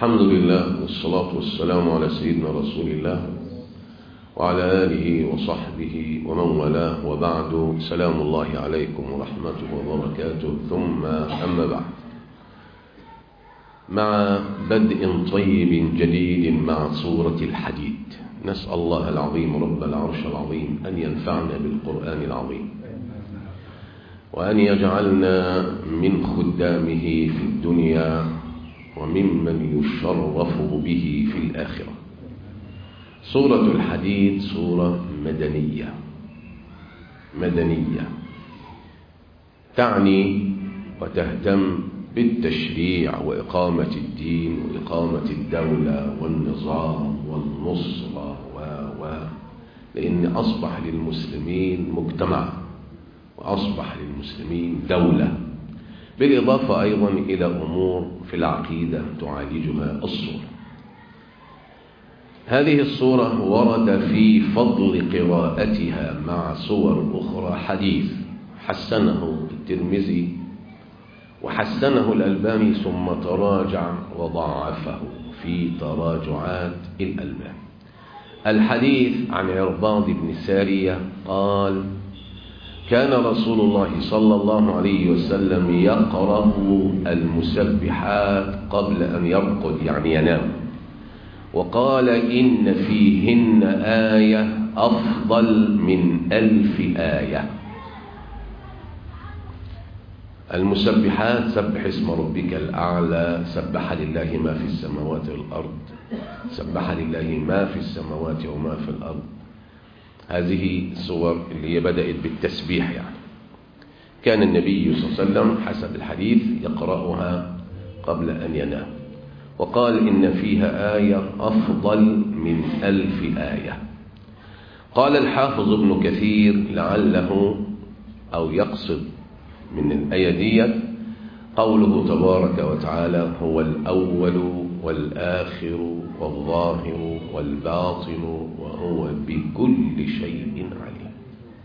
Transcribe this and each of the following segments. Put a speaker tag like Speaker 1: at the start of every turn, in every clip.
Speaker 1: الحمد لله والصلاة والسلام على سيدنا رسول الله وعلى آله وصحبه ومن والاه وبعد سلام الله عليكم ورحمته وبركاته ثم أما بعد مع بدء طيب جديد مع سورة الحديد نسأل الله العظيم رب العرش العظيم أن ينفعنا بالقرآن العظيم وأن يجعلنا من خدامه في الدنيا وممن يشرف به في الآخرة سورة الحديد سورة مدنية مدنية تعني وتهتم بالتشريع وإقامة الدين وإقامة الدولة والنظام والنصرة و و لأن أصبح للمسلمين مجتمع وأصبح للمسلمين دولة بالإضافة أيضا إلى أمور في العقيدة تعالجها الصورة هذه الصورة ورد في فضل قراءتها مع صور أخرى حديث حسنه الترمذي وحسنه الألباني ثم تراجع وضعفه في تراجعات الألباني الحديث عن عرباض بن سارية قال كان رسول الله صلى الله عليه وسلم يقرأ المسبحات قبل أن يرقد يعني ينام وقال إن فيهن آية أفضل من ألف آية المسبحات سبح اسم ربك الأعلى سبح لله ما في السماوات والأرض سبح لله ما في السماوات وما في الأرض هذه الصور اللي هي بدأت بالتسبيح يعني كان النبي صلى الله عليه وسلم حسب الحديث يقرأها قبل أن ينام وقال إن فيها آية أفضل من ألف آية قال الحافظ ابن كثير لعله أو يقصد من الآية دي قوله تبارك وتعالى هو الأول والآخر والظاهر والباطن وهو بكل شيء عليم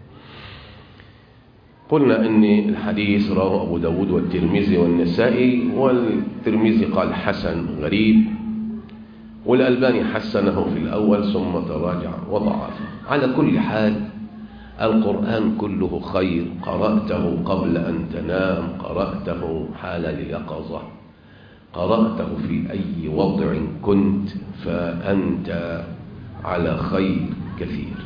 Speaker 1: قلنا أن الحديث رواه أبو داود والترمذي والنسائي والترمذي قال حسن غريب والألباني حسنه في الأول ثم تراجع وضعفه على كل حال القرآن كله خير قرأته قبل أن تنام قرأته حال اليقظة قرأته في أي وضع كنت فأنت على خير كثير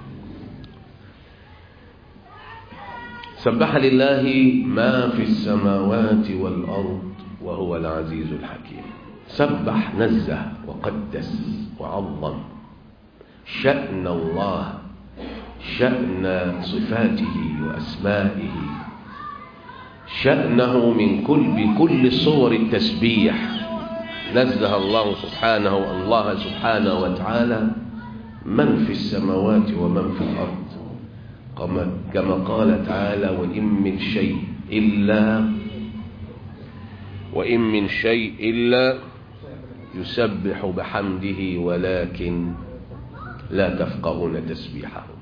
Speaker 1: سبح لله ما في السماوات والأرض وهو العزيز الحكيم سبح نزه وقدس وعظم شأن الله شأن صفاته وأسمائه شأنه من كل بكل صور التسبيح نزه الله سبحانه الله سبحانه وتعالى من في السماوات ومن في الأرض كما قال تعالى وإن من شيء إلا وإن من شيء إلا يسبح بحمده ولكن لا تفقهون تسبيحهم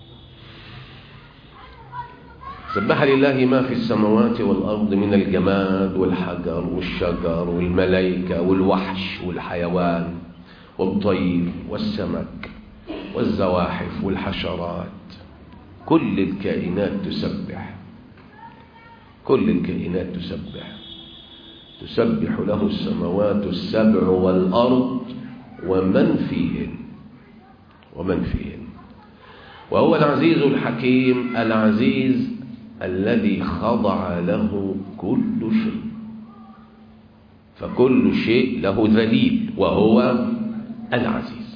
Speaker 1: سبح لله ما في السماوات والأرض من الجماد والحجر والشجر والملائكة والوحش والحيوان والطير والسمك والزواحف والحشرات كل الكائنات تسبح كل الكائنات تسبح تسبح له السماوات السبع والأرض ومن فيهن ومن فيهن وهو العزيز الحكيم العزيز الذي خضع له كل شيء فكل شيء له ذليل وهو العزيز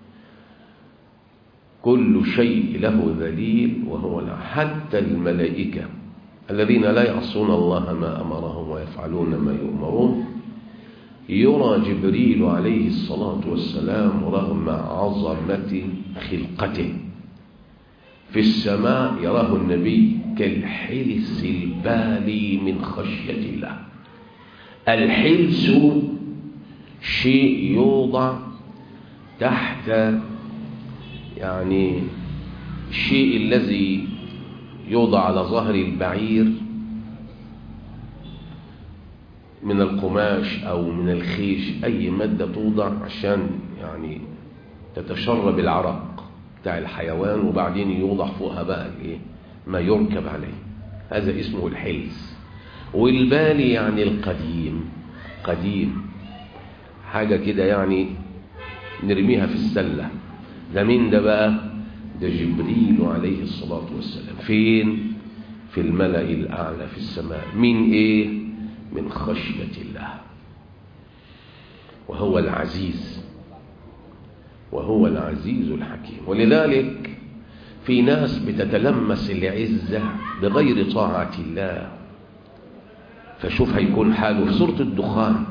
Speaker 1: كل شيء له ذليل وهو حتى الملائكة الذين لا يعصون الله ما أمرهم ويفعلون ما يؤمرون يرى جبريل عليه الصلاة والسلام رغم عظمة خلقته في السماء يراه النبي كالحلس البالي من خشية الله الحلس شيء يوضع تحت يعني الشيء الذي يوضع على ظهر البعير من القماش أو من الخيش أي مادة توضع عشان يعني تتشرب العرق بتاع الحيوان وبعدين يوضع فوقها بقى الايه ما يركب عليه هذا اسمه الحلز والبالي يعني القديم قديم حاجة كده يعني نرميها في السلة ده مين ده بقى ده جبريل عليه الصلاة والسلام فين في الملأ الأعلى في السماء من إيه من خشية الله وهو العزيز وهو العزيز الحكيم ولذلك في ناس بتتلمس العزة بغير طاعة الله فشوف هيكون حاله في سورة الدخان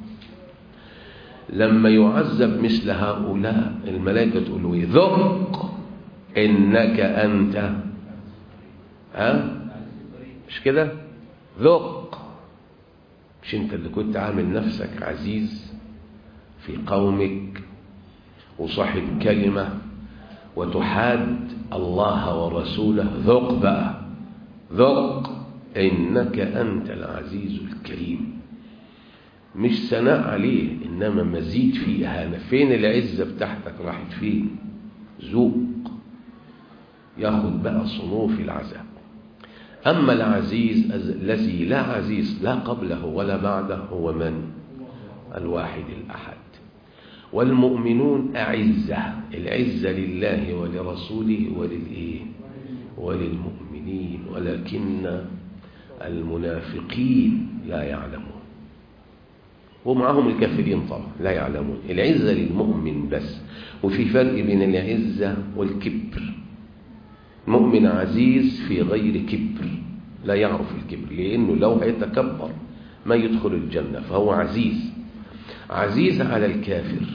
Speaker 1: لما يعذب مثل هؤلاء الملائكة تقول له ذق إنك أنت ها مش كده ذق مش انت اللي كنت عامل نفسك عزيز في قومك وصاحب كلمة وتحاد الله ورسوله ذق بقى ذق إنك أنت العزيز الكريم مش ثناء عليه إنما مزيد في إهانة فين العزة بتاعتك راحت فين ذوق ياخد بقى صنوف العذاب أما العزيز الذي لا عزيز لا قبله ولا بعده هو من الواحد الأحد والمؤمنون أعزة العزة لله ولرسوله وللإيه وللمؤمنين ولكن المنافقين لا يعلمون ومعهم الكافرين طبعا لا يعلمون العزة للمؤمن بس وفي فرق بين العزة والكبر مؤمن عزيز في غير كبر لا يعرف الكبر لأنه لو هيتكبر ما يدخل الجنة فهو عزيز عزيز على الكافر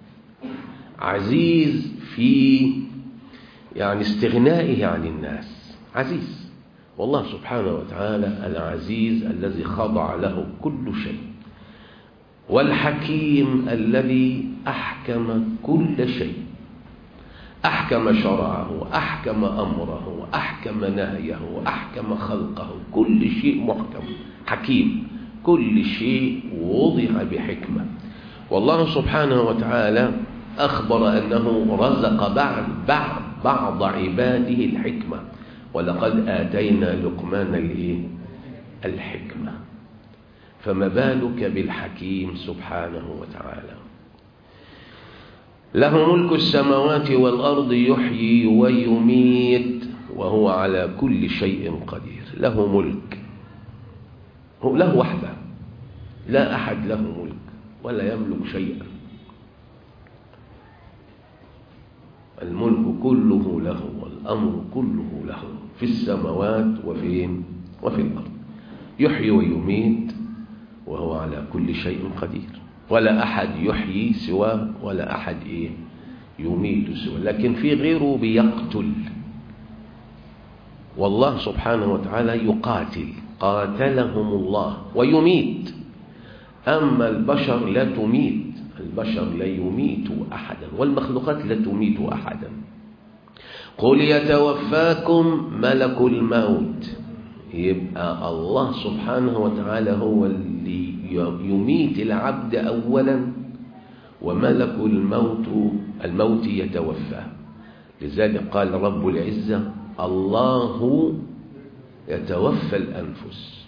Speaker 1: عزيز في يعني استغنائه عن الناس عزيز والله سبحانه وتعالى العزيز الذي خضع له كل شيء والحكيم الذي أحكم كل شيء أحكم شرعه وأحكم أمره وأحكم نهيه وأحكم خلقه كل شيء محكم حكيم كل شيء وضع بحكمة والله سبحانه وتعالى أخبر أنه رزق بعض بعض بعض عباده الحكمة ولقد آتينا لقمان الإيه؟ الحكمة فما بالك بالحكيم سبحانه وتعالى له ملك السماوات والأرض يحيي ويميت وهو على كل شيء قدير له ملك هو له وحده لا أحد له ملك ولا يملك شيئا الملك كله له والأمر كله له في السماوات وفين وفي الأرض يحيي ويميت وهو على كل شيء قدير ولا أحد يحيي سواه ولا أحد إيه يميت سواه لكن في غيره بيقتل والله سبحانه وتعالى يقاتل قاتلهم الله ويميت أما البشر لا تميت البشر لا يميت أحدا والمخلوقات لا تميت أحدا قل يتوفاكم ملك الموت يبقى الله سبحانه وتعالى هو اللي يميت العبد أولا وملك الموت الموت يتوفى لذلك قال رب العزة الله يتوفى الأنفس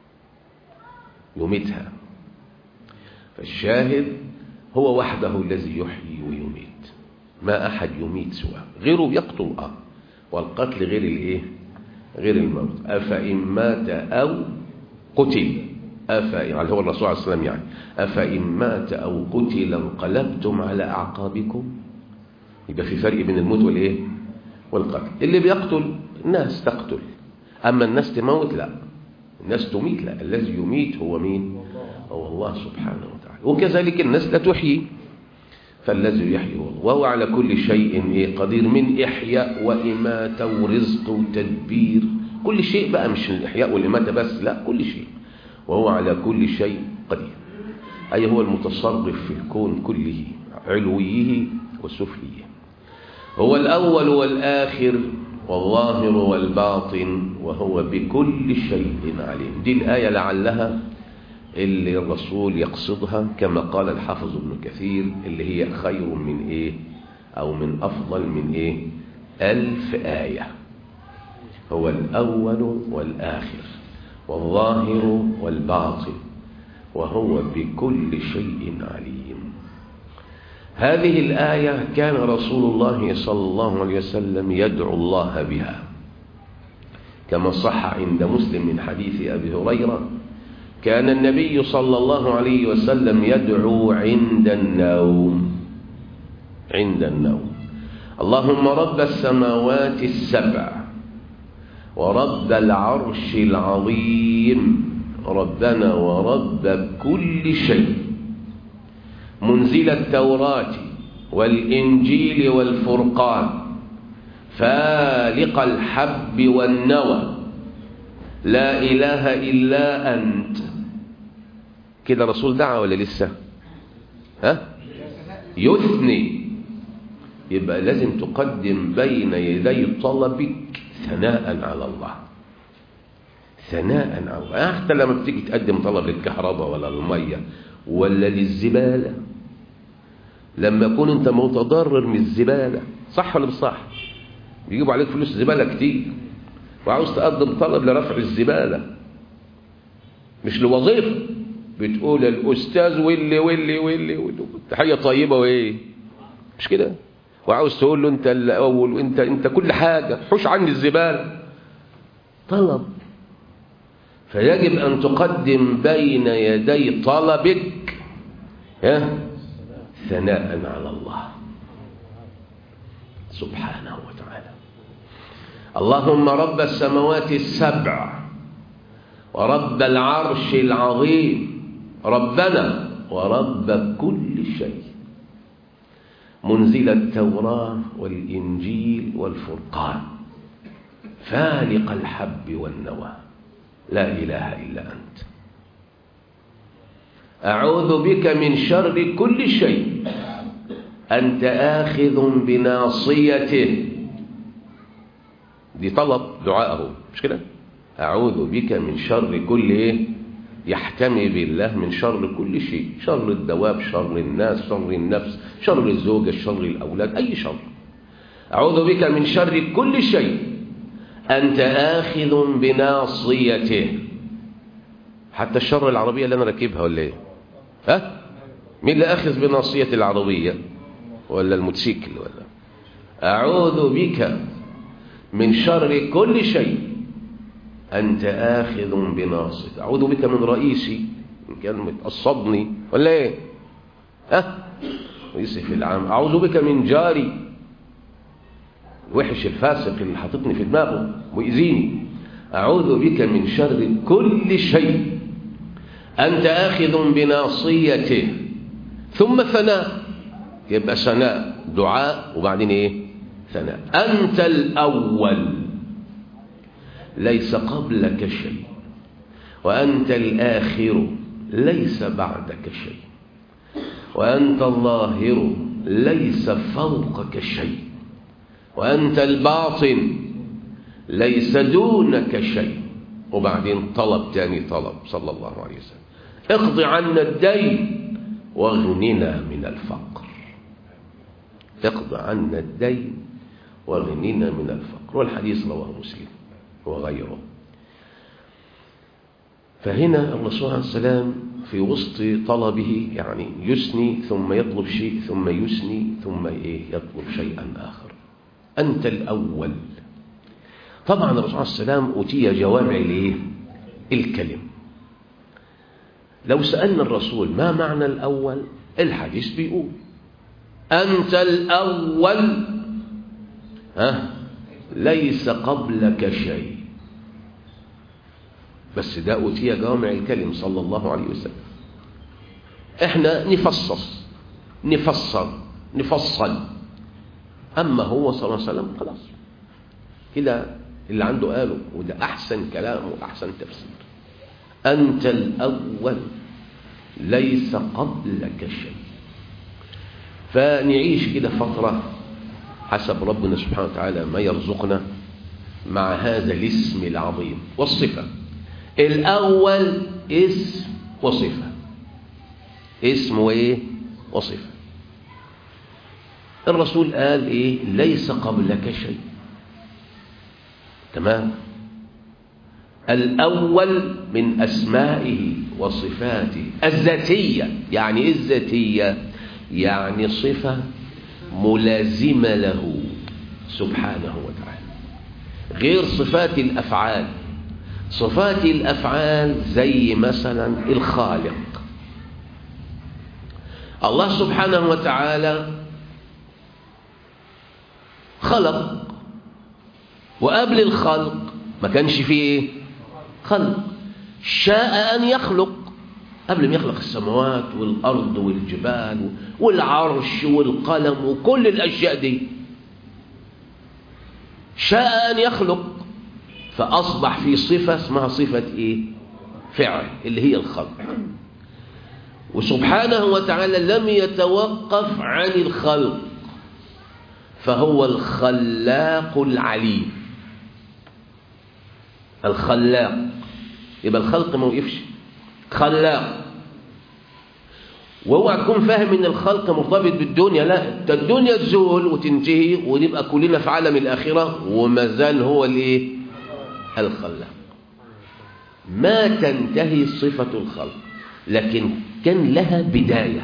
Speaker 1: يميتها فالشاهد هو وحده الذي يحيي ويميت ما أحد يميت سواه غيره يقتل آه والقتل غير الإيه غير الموت أفإن مات أو قتل أفا يعني هو الرسول عليه السلام يعني أفإن مات أو قتل انقلبتم على أعقابكم يبقى في فرق بين الموت والإيه والقتل اللي بيقتل الناس تقتل أما الناس تموت لا الناس تميت لا الذي يميت هو مين هو الله سبحانه وتعالى وكذلك الناس لا تحيي فالذي يحيي هو الله وهو على كل شيء إيه قدير من إحياء وإماتة ورزق وتدبير كل شيء بقى مش الإحياء والإماتة بس لا كل شيء وهو على كل شيء قدير أي هو المتصرف في الكون كله علويه وسفليه هو الأول والآخر والظاهر والباطن وهو بكل شيء عليم دي الآية لعلها اللي الرسول يقصدها كما قال الحافظ ابن كثير اللي هي خير من ايه او من افضل من ايه الف آية هو الاول والاخر والظاهر والباطن وهو بكل شيء عليم هذه الآية كان رسول الله صلى الله عليه وسلم يدعو الله بها كما صح عند مسلم من حديث أبي هريرة كان النبي صلى الله عليه وسلم يدعو عند النوم عند النوم اللهم رب السماوات السبع ورب العرش العظيم ربنا ورب كل شيء منزل التوراة والإنجيل والفرقان فالق الحب والنوى لا إله إلا أنت كده رسول دعا ولا لسه ها يثني يبقى لازم تقدم بين يدي طلبك ثناء على الله ثناء على الله حتى لما بتيجي تقدم طلب للكهرباء ولا للميه ولا للزباله لما يكون انت متضرر من الزباله صح ولا مش صح بيجيبوا عليك فلوس زباله كتير وعاوز تقدم طلب لرفع الزباله مش لوظيفه بتقول الاستاذ واللي واللي واللي, واللي. تحيه طيبه وايه مش كده وعاوز تقول له انت الاول وانت انت كل حاجه حوش عني الزباله طلب فيجب ان تقدم بين يدي طلبك ها ثناء على الله سبحانه وتعالى اللهم رب السماوات السبع ورب العرش العظيم ربنا ورب كل شيء منزل التوراة والإنجيل والفرقان فالق الحب والنوى لا إله إلا أنت أعوذ بك من شر كل شيء أنت آخذ بناصيته دي طلب دعاءه مش كده أعوذ بك من شر كل إيه يحتمي بالله من شر كل شيء شر الدواب شر الناس شر النفس شر الزوجة شر الأولاد أي شر أعوذ بك من شر كل شيء أنت آخذ بناصيته حتى الشر العربية اللي أنا راكبها ولا إيه ها مين اللي أخذ بناصية العربية ولا الموتوسيكل ولا أعوذ بك من شر كل شيء أنت آخذ بناصيته أعوذ بك من رئيسي من كلمة الصدني ولا إيه ها رئيسي في العام أعوذ بك من جاري وحش الفاسق اللي حاططني في دماغه ويأذيني أعوذ بك من شر كل شيء أنت آخذ بناصيته ثم ثناء يبقى ثناء دعاء وبعدين إيه ثناء أنت الأول ليس قبلك شيء وأنت الآخر ليس بعدك شيء وأنت الظاهر ليس فوقك شيء وأنت الباطن ليس دونك شيء وبعدين طلب تاني طلب صلى الله عليه وسلم اقض عنا الدين واغننا من الفقر اقض عنا الدين واغننا من الفقر والحديث رواه مسلم وغيره فهنا الرسول عليه السلام في وسط طلبه يعني يسني ثم يطلب شيء ثم يسني ثم إيه يطلب شيئا آخر أنت الأول طبعا الرسول عليه السلام أتي جوامع ليه الكلم لو سألنا الرسول ما معنى الأول الحديث بيقول أنت الأول ها ليس قبلك شيء بس ده أتي جوامع الكلم صلى الله عليه وسلم احنا نفصص نفسر نفصل أما هو صلى الله عليه وسلم خلاص كده اللي عنده قاله وده أحسن كلام وأحسن تفسير أنت الأول ليس قبلك شيء فنعيش كده فترة حسب ربنا سبحانه وتعالى ما يرزقنا مع هذا الاسم العظيم والصفة الأول اسم وصفة اسم وإيه وصفة الرسول قال إيه ليس قبلك شيء تمام الأول من أسمائه وصفاته الذاتية يعني إيه الذاتية يعني صفة ملازمة له سبحانه وتعالى غير صفات الأفعال صفات الأفعال زي مثلا الخالق الله سبحانه وتعالى خلق وقبل الخلق ما كانش فيه ايه خلق شاء أن يخلق قبل ما يخلق السماوات والأرض والجبال والعرش والقلم وكل الأشياء دي شاء أن يخلق فأصبح في صفة اسمها صفة إيه؟ فعل اللي هي الخلق وسبحانه وتعالى لم يتوقف عن الخلق فهو الخلاق العليم الخلاق يبقى الخلق ما وقفش خلاق واوعى تكون فاهم ان الخلق مرتبط بالدنيا لا ده الدنيا تزول وتنتهي ونبقى كلنا في عالم الاخره وما زال هو الايه الخلاق ما تنتهي صفه الخلق لكن كان لها بدايه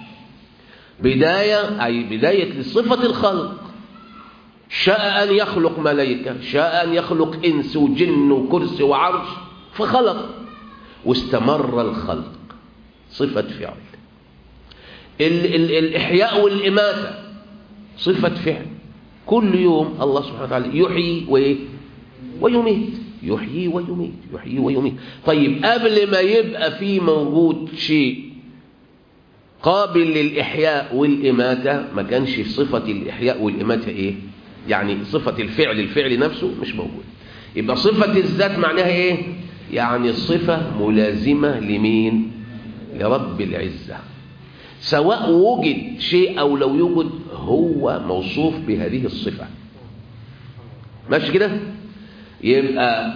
Speaker 1: بدايه اي بدايه لصفه الخلق شاء ان يخلق ملائكه شاء ان يخلق انس وجن وكرسي وعرش فخلق واستمر الخلق صفه فعل ال ال الإحياء والإماتة صفة فعل كل يوم الله سبحانه وتعالى يحيي وإيه؟ ويميت يحيي ويميت يحيي ويميت طيب قبل ما يبقى في موجود شيء قابل للإحياء والإماتة ما كانش في صفة الإحياء والإماتة إيه يعني صفة الفعل الفعل نفسه مش موجود يبقى صفة الذات معناها إيه يعني صفة ملازمة لمين لرب العزة سواء وجد شيء أو لو يوجد هو موصوف بهذه الصفة ماشي كده يبقى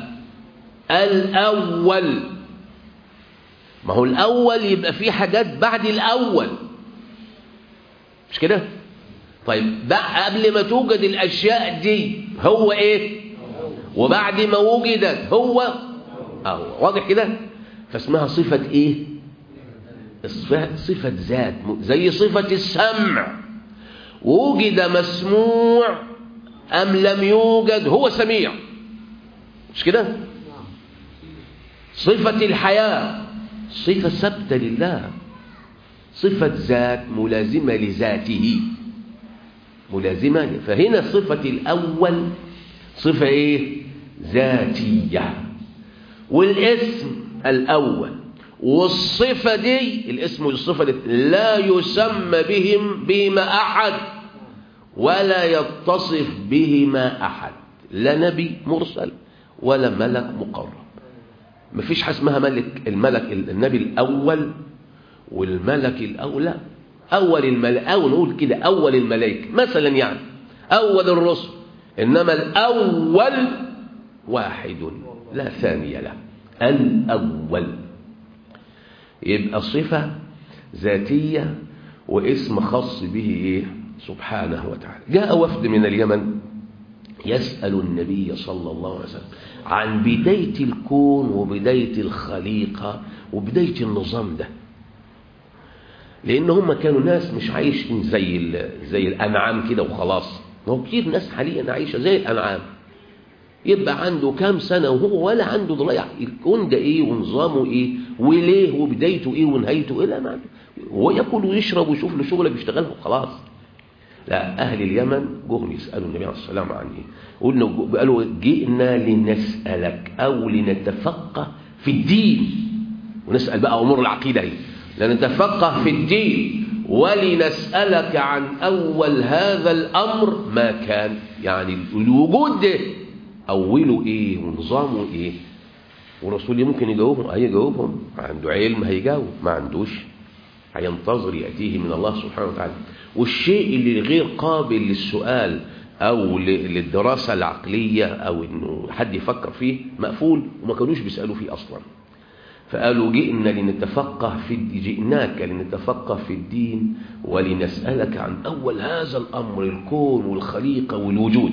Speaker 1: الأول ما هو الأول يبقى فيه حاجات بعد الأول مش كده طيب بقى قبل ما توجد الأشياء دي هو إيه وبعد ما وجدت هو أهو واضح كده فاسمها صفة إيه صفة ذات زي صفة السمع وجد مسموع أم لم يوجد هو سميع مش كده صفة الحياة صفة ثابتة لله صفة ذات ملازمة لذاته ملازمة فهنا صفة الأول صفة إيه ذاتية والاسم الأول والصفة دي الاسم والصفة دي لا يسمى بهم بهما أحد ولا يتصف بهما أحد لا نبي مرسل ولا ملك مقرب مفيش حاجة اسمها ملك الملك النبي الأول والملك الأول لا أول الملك أو نقول كده أول الملائكة مثلا يعني أول الرسل إنما الأول واحد لا ثاني له الأول يبقى صفة ذاتية واسم خاص به إيه؟ سبحانه وتعالى جاء وفد من اليمن يسأل النبي صلى الله عليه وسلم عن بداية الكون وبداية الخليقة وبداية النظام ده لأن هم كانوا ناس مش عايشين زي زي الأنعام كده وخلاص هو كتير ناس حاليا عايشة زي الأنعام يبقى عنده كام سنة وهو ولا عنده ضليع الكون ده ايه ونظامه ايه وليه وبدايته ايه ونهايته ايه لا ما عنده هو ياكل ويشرب ويشوف له شغله بيشتغلها وخلاص لا اهل اليمن جم يسالوا النبي عليه الصلاه والسلام عنه قلنا قالوا جئنا لنسالك او لنتفقه في الدين ونسال بقى امور العقيده ايه لنتفقه في الدين ولنسالك عن اول هذا الامر ما كان يعني الوجود ده أوله إيه ونظامه إيه ورسول ممكن يجاوبهم هيجاوبهم عنده علم هيجاوب ما عندوش هينتظر يأتيه من الله سبحانه وتعالى والشيء اللي غير قابل للسؤال أو للدراسة العقلية أو إنه حد يفكر فيه مقفول وما كانوش بيسألوا فيه أصلا فقالوا جئنا لنتفقه في جئناك لنتفقه في الدين ولنسألك عن أول هذا الأمر الكون والخليقة والوجود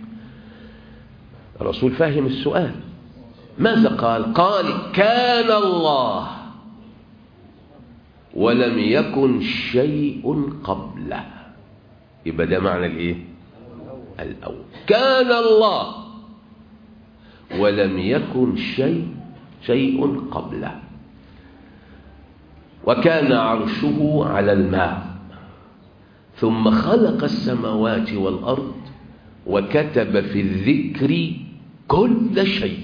Speaker 1: الرسول فاهم السؤال ماذا قال قال كان الله ولم يكن شيء قبله يبقى ده معنى الايه الاول كان الله ولم يكن شيء شيء قبله وكان عرشه على الماء ثم خلق السماوات والارض وكتب في الذكر كل شيء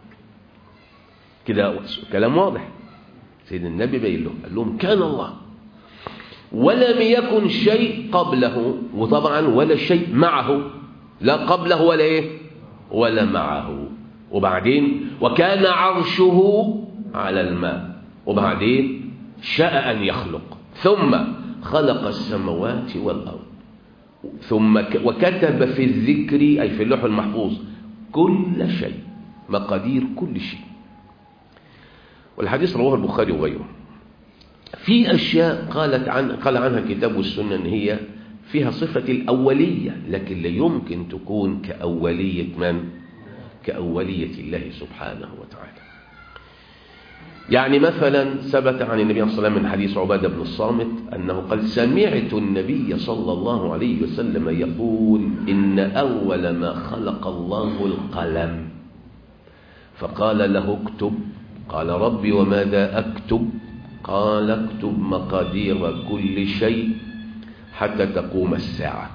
Speaker 1: كده كلام واضح سيدنا النبي بين لهم قال لهم كان الله ولم يكن شيء قبله وطبعا ولا شيء معه لا قبله ولا ايه ولا معه وبعدين وكان عرشه على الماء وبعدين شاء أن يخلق ثم خلق السماوات والأرض ثم وكتب في الذكر أي في اللوح المحفوظ كل شيء مقادير كل شيء والحديث رواه البخاري وغيره في أشياء قالت عن قال عنها الكتاب والسنة أن هي فيها صفة الأولية لكن لا يمكن تكون كأولية من؟ كأولية الله سبحانه وتعالى يعني مثلا ثبت عن النبي صلى الله عليه وسلم من حديث عبادة بن الصامت أنه قال سمعت النبي صلى الله عليه وسلم يقول إن أول ما خلق الله القلم فقال له اكتب قال ربي وماذا أكتب قال اكتب مقادير كل شيء حتى تقوم الساعة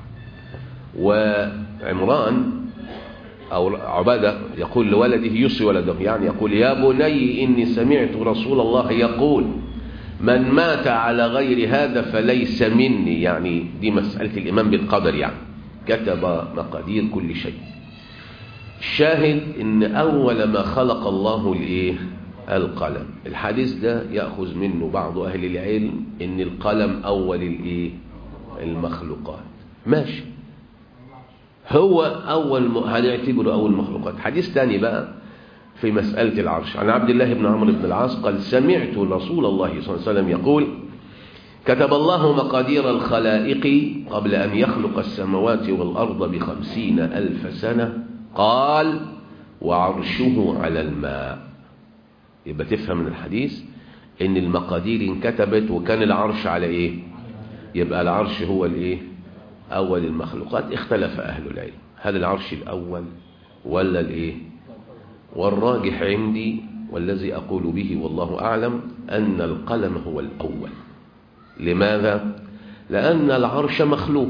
Speaker 1: وعمران أو عبادة يقول لولده يوصي ولده يعني يقول يا بني إني سمعت رسول الله يقول من مات على غير هذا فليس مني يعني دي مسألة الإيمان بالقدر يعني كتب مقادير كل شيء الشاهد إن أول ما خلق الله الإيه القلم الحديث ده يأخذ منه بعض أهل العلم إن القلم أول الإيه المخلوقات ماشي هو أول م... هنعتبره أول مخلوقات حديث ثاني بقى في مسألة العرش عن عبد الله بن عمرو بن العاص قال سمعت رسول الله صلى الله عليه وسلم يقول كتب الله مقادير الخلائق قبل أن يخلق السماوات والأرض بخمسين ألف سنة قال وعرشه على الماء يبقى تفهم من الحديث ان المقادير انكتبت وكان العرش على ايه يبقى العرش هو الايه أول المخلوقات اختلف أهل العلم هل العرش الأول ولا الإيه والراجح عندي والذي أقول به والله أعلم أن القلم هو الأول لماذا؟ لأن العرش مخلوق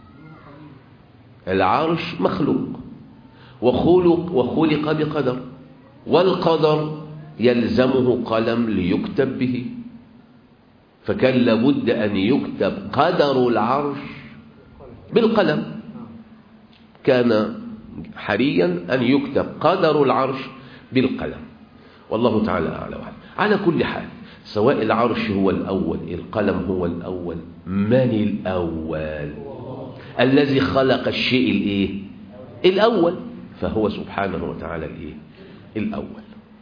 Speaker 1: العرش مخلوق وخلق وخلق بقدر والقدر يلزمه قلم ليكتب به فكان لابد أن يكتب قدر العرش بالقلم كان حريا أن يكتب قدر العرش بالقلم والله تعالى أعلى وعلى على كل حال سواء العرش هو الأول القلم هو الأول من الأول الذي خلق الشيء الإيه الأول فهو سبحانه وتعالى الإيه الأول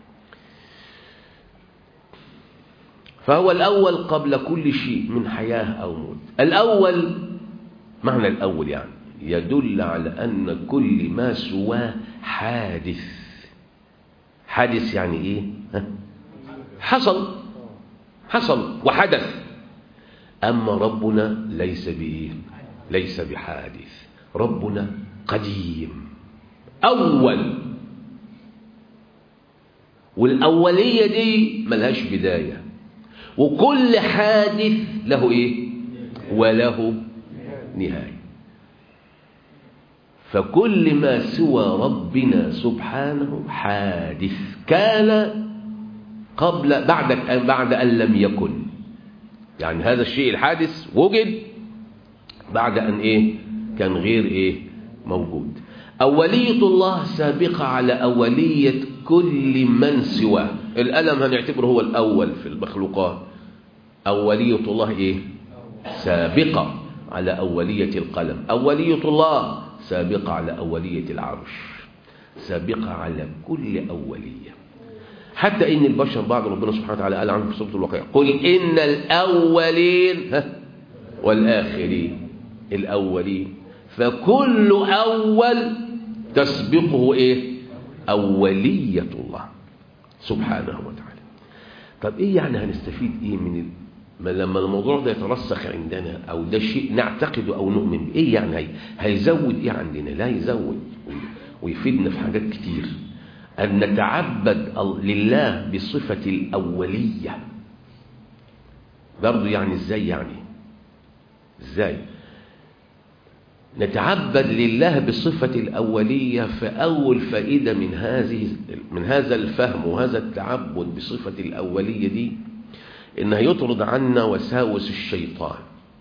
Speaker 1: فهو الأول قبل كل شيء من حياة أو موت الأول معنى الأول يعني يدل على أن كل ما سواه حادث حادث يعني إيه ها؟ حصل حصل وحدث أما ربنا ليس بإيه ليس بحادث ربنا قديم أول والأولية دي ملهاش بداية وكل حادث له إيه وله نهاية فكل ما سوى ربنا سبحانه حادث كان قبل بعد بعد أن لم يكن يعني هذا الشيء الحادث وجد بعد أن إيه كان غير إيه موجود أولية الله سابقة على أولية كل من سواه الألم هنعتبره هو الأول في المخلوقات أولية الله إيه سابقة على أولية القلم أولية الله سابقة على أولية العرش سابقة على كل أولية حتى إن البشر بعض ربنا سبحانه وتعالى قال عنه في سورة الواقع قل إن الأولين ها والآخرين الأولين فكل أول تسبقه إيه أولية الله سبحانه وتعالى طب إيه يعني هنستفيد إيه من ال... ما لما الموضوع ده يترسخ عندنا أو ده شيء نعتقده أو نؤمن به إيه يعني هي... هيزود إيه عندنا لا يزود ويفيدنا في حاجات كتير أن نتعبد لله بصفة الأولية برضو يعني إزاي يعني إزاي نتعبد لله بصفة الأولية فأول فائدة من هذه من هذا الفهم وهذا التعبد بصفة الأولية دي إنها يطرد عنا وساوس الشيطان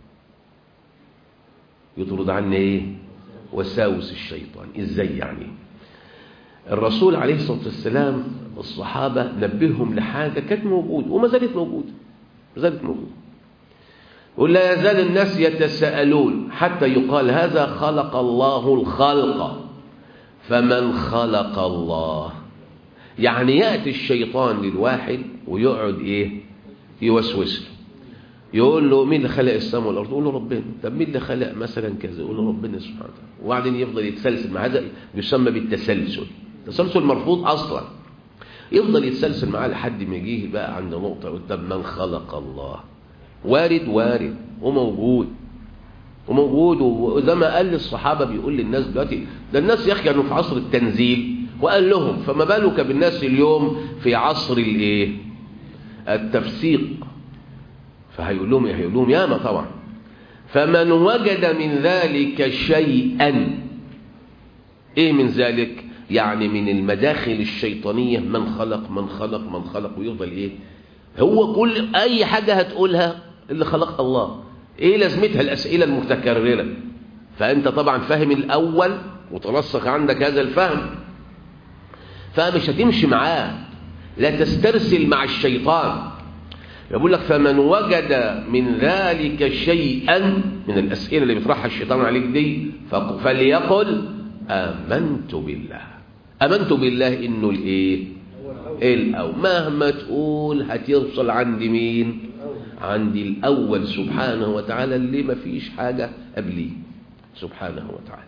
Speaker 1: يطرد عنا إيه وساوس الشيطان إزاي يعني الرسول عليه الصلاة والسلام الصحابة نبههم لحاجة كانت موجودة وما زالت موجودة ما زالت موجودة ولا يزال الناس يتساءلون حتى يقال هذا خلق الله الخلق فمن خلق الله يعني يأتي الشيطان للواحد ويقعد إيه يوسوس له يقول له مين اللي خلق السماء والأرض يقول له ربنا طب مين اللي خلق مثلا كذا يقول له ربنا سبحانه وتعالى وبعدين يفضل يتسلسل مع هذا يسمى بالتسلسل التسلسل مرفوض أصلا يفضل يتسلسل معاه لحد ما يجيه بقى عند نقطة طب من خلق الله وارد وارد وموجود وموجود وزي ما قال للصحابة بيقول للناس دلوقتي ده الناس يا أخي كانوا في عصر التنزيل وقال لهم فما بالك بالناس اليوم في عصر الايه التفسيق فهيقول لهم هيقول لهم ياما طبعا فمن وجد من ذلك شيئا ايه من ذلك يعني من المداخل الشيطانية من خلق من خلق من خلق ويفضل ايه هو كل اي حاجة هتقولها اللي خلق الله ايه لازمتها الاسئلة المتكررة فانت طبعا فاهم الاول وترسخ عندك هذا الفهم فمش هتمشي معاه لا تسترسل مع الشيطان يقول لك فمن وجد من ذلك شيئا من الأسئلة اللي بيطرحها الشيطان عليك دي فليقل آمنت بالله آمنت بالله إنه الإيه الأول مهما تقول هتوصل عند مين عند الأول سبحانه وتعالى اللي ما فيش حاجة قبليه سبحانه وتعالى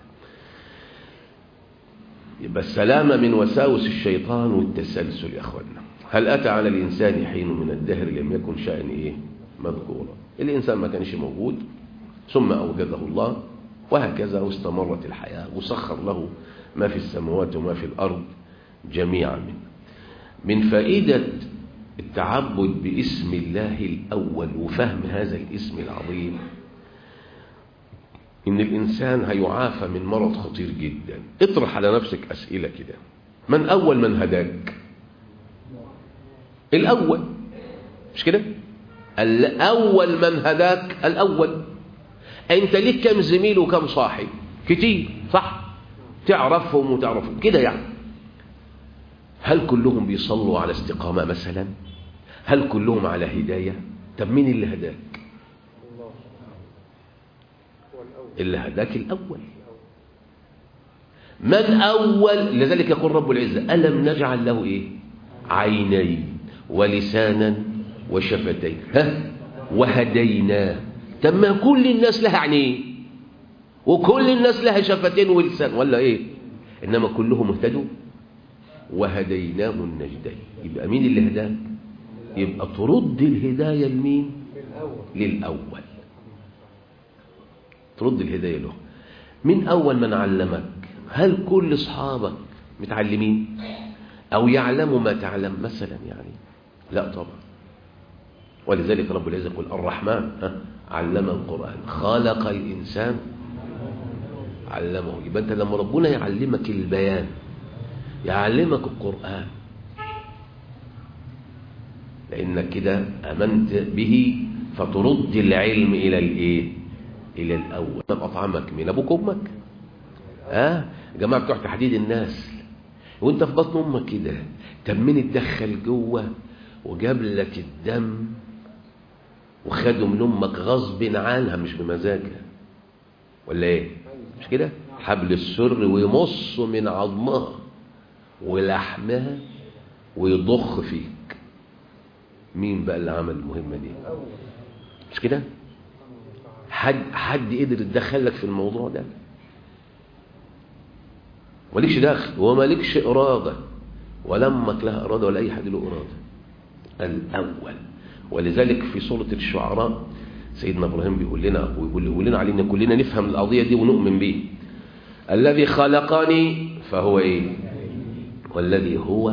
Speaker 1: يبقى السلامة من وساوس الشيطان والتسلسل يا أخوانا هل أتى على الإنسان حين من الدهر لم يكن شأن إيه مذكورا الإنسان ما كانش موجود ثم أوجده الله وهكذا واستمرت الحياة وسخر له ما في السماوات وما في الأرض جميعا منه من فائدة التعبد باسم الله الأول وفهم هذا الاسم العظيم إن الإنسان هيعافى من مرض خطير جدا اطرح على نفسك أسئلة كده من أول من هداك الأول مش كده الأول من هداك الأول أنت ليك كم زميل وكم صاحب كتير صح تعرفهم وتعرفهم كده يعني هل كلهم بيصلوا على استقامة مثلا هل كلهم على هداية طب مين اللي هداك اللي هداك الأول من أول لذلك يقول رب العزة ألم نجعل له إيه عينين ولسانا وشفتين ها وهديناه طب ما كل الناس لها عينين وكل الناس لها شفتين ولسان ولا ايه انما كلهم اهتدوا وهديناه النجدين يبقى مين اللي هداك يبقى ترد الهدايه لمين للاول ترد الهدايه له من اول من علمك هل كل اصحابك متعلمين او يعلموا ما تعلم مثلا يعني لا طبعا ولذلك رب العزة يقول الرحمن علم القرآن خلق الإنسان علمه يبقى أنت لما ربنا يعلمك البيان يعلمك القرآن لأنك كده أمنت به فترد العلم إلى الإيه إلى الأول من أطعمك من أبوك وأمك آه جماعة بتوع تحديد الناس وانت في بطن امك كده طب مين اتدخل جوه وجاب لك الدم وخده من امك غصب عنها مش بمزاجها ولا ايه مش كده حبل السر ويمص من عظمها ولحمها ويضخ فيك مين بقى اللي عمل المهمة دي مش كده حد حد قدر يتدخلك في الموضوع ده مالكش دخل ومالكش إرادة ولا امك لها إرادة ولا أي حد له إرادة الأول ولذلك في سورة الشعراء سيدنا إبراهيم بيقول لنا ويقول لنا علينا كلنا نفهم القضية دي ونؤمن به الذي خلقني فهو إيه والذي هو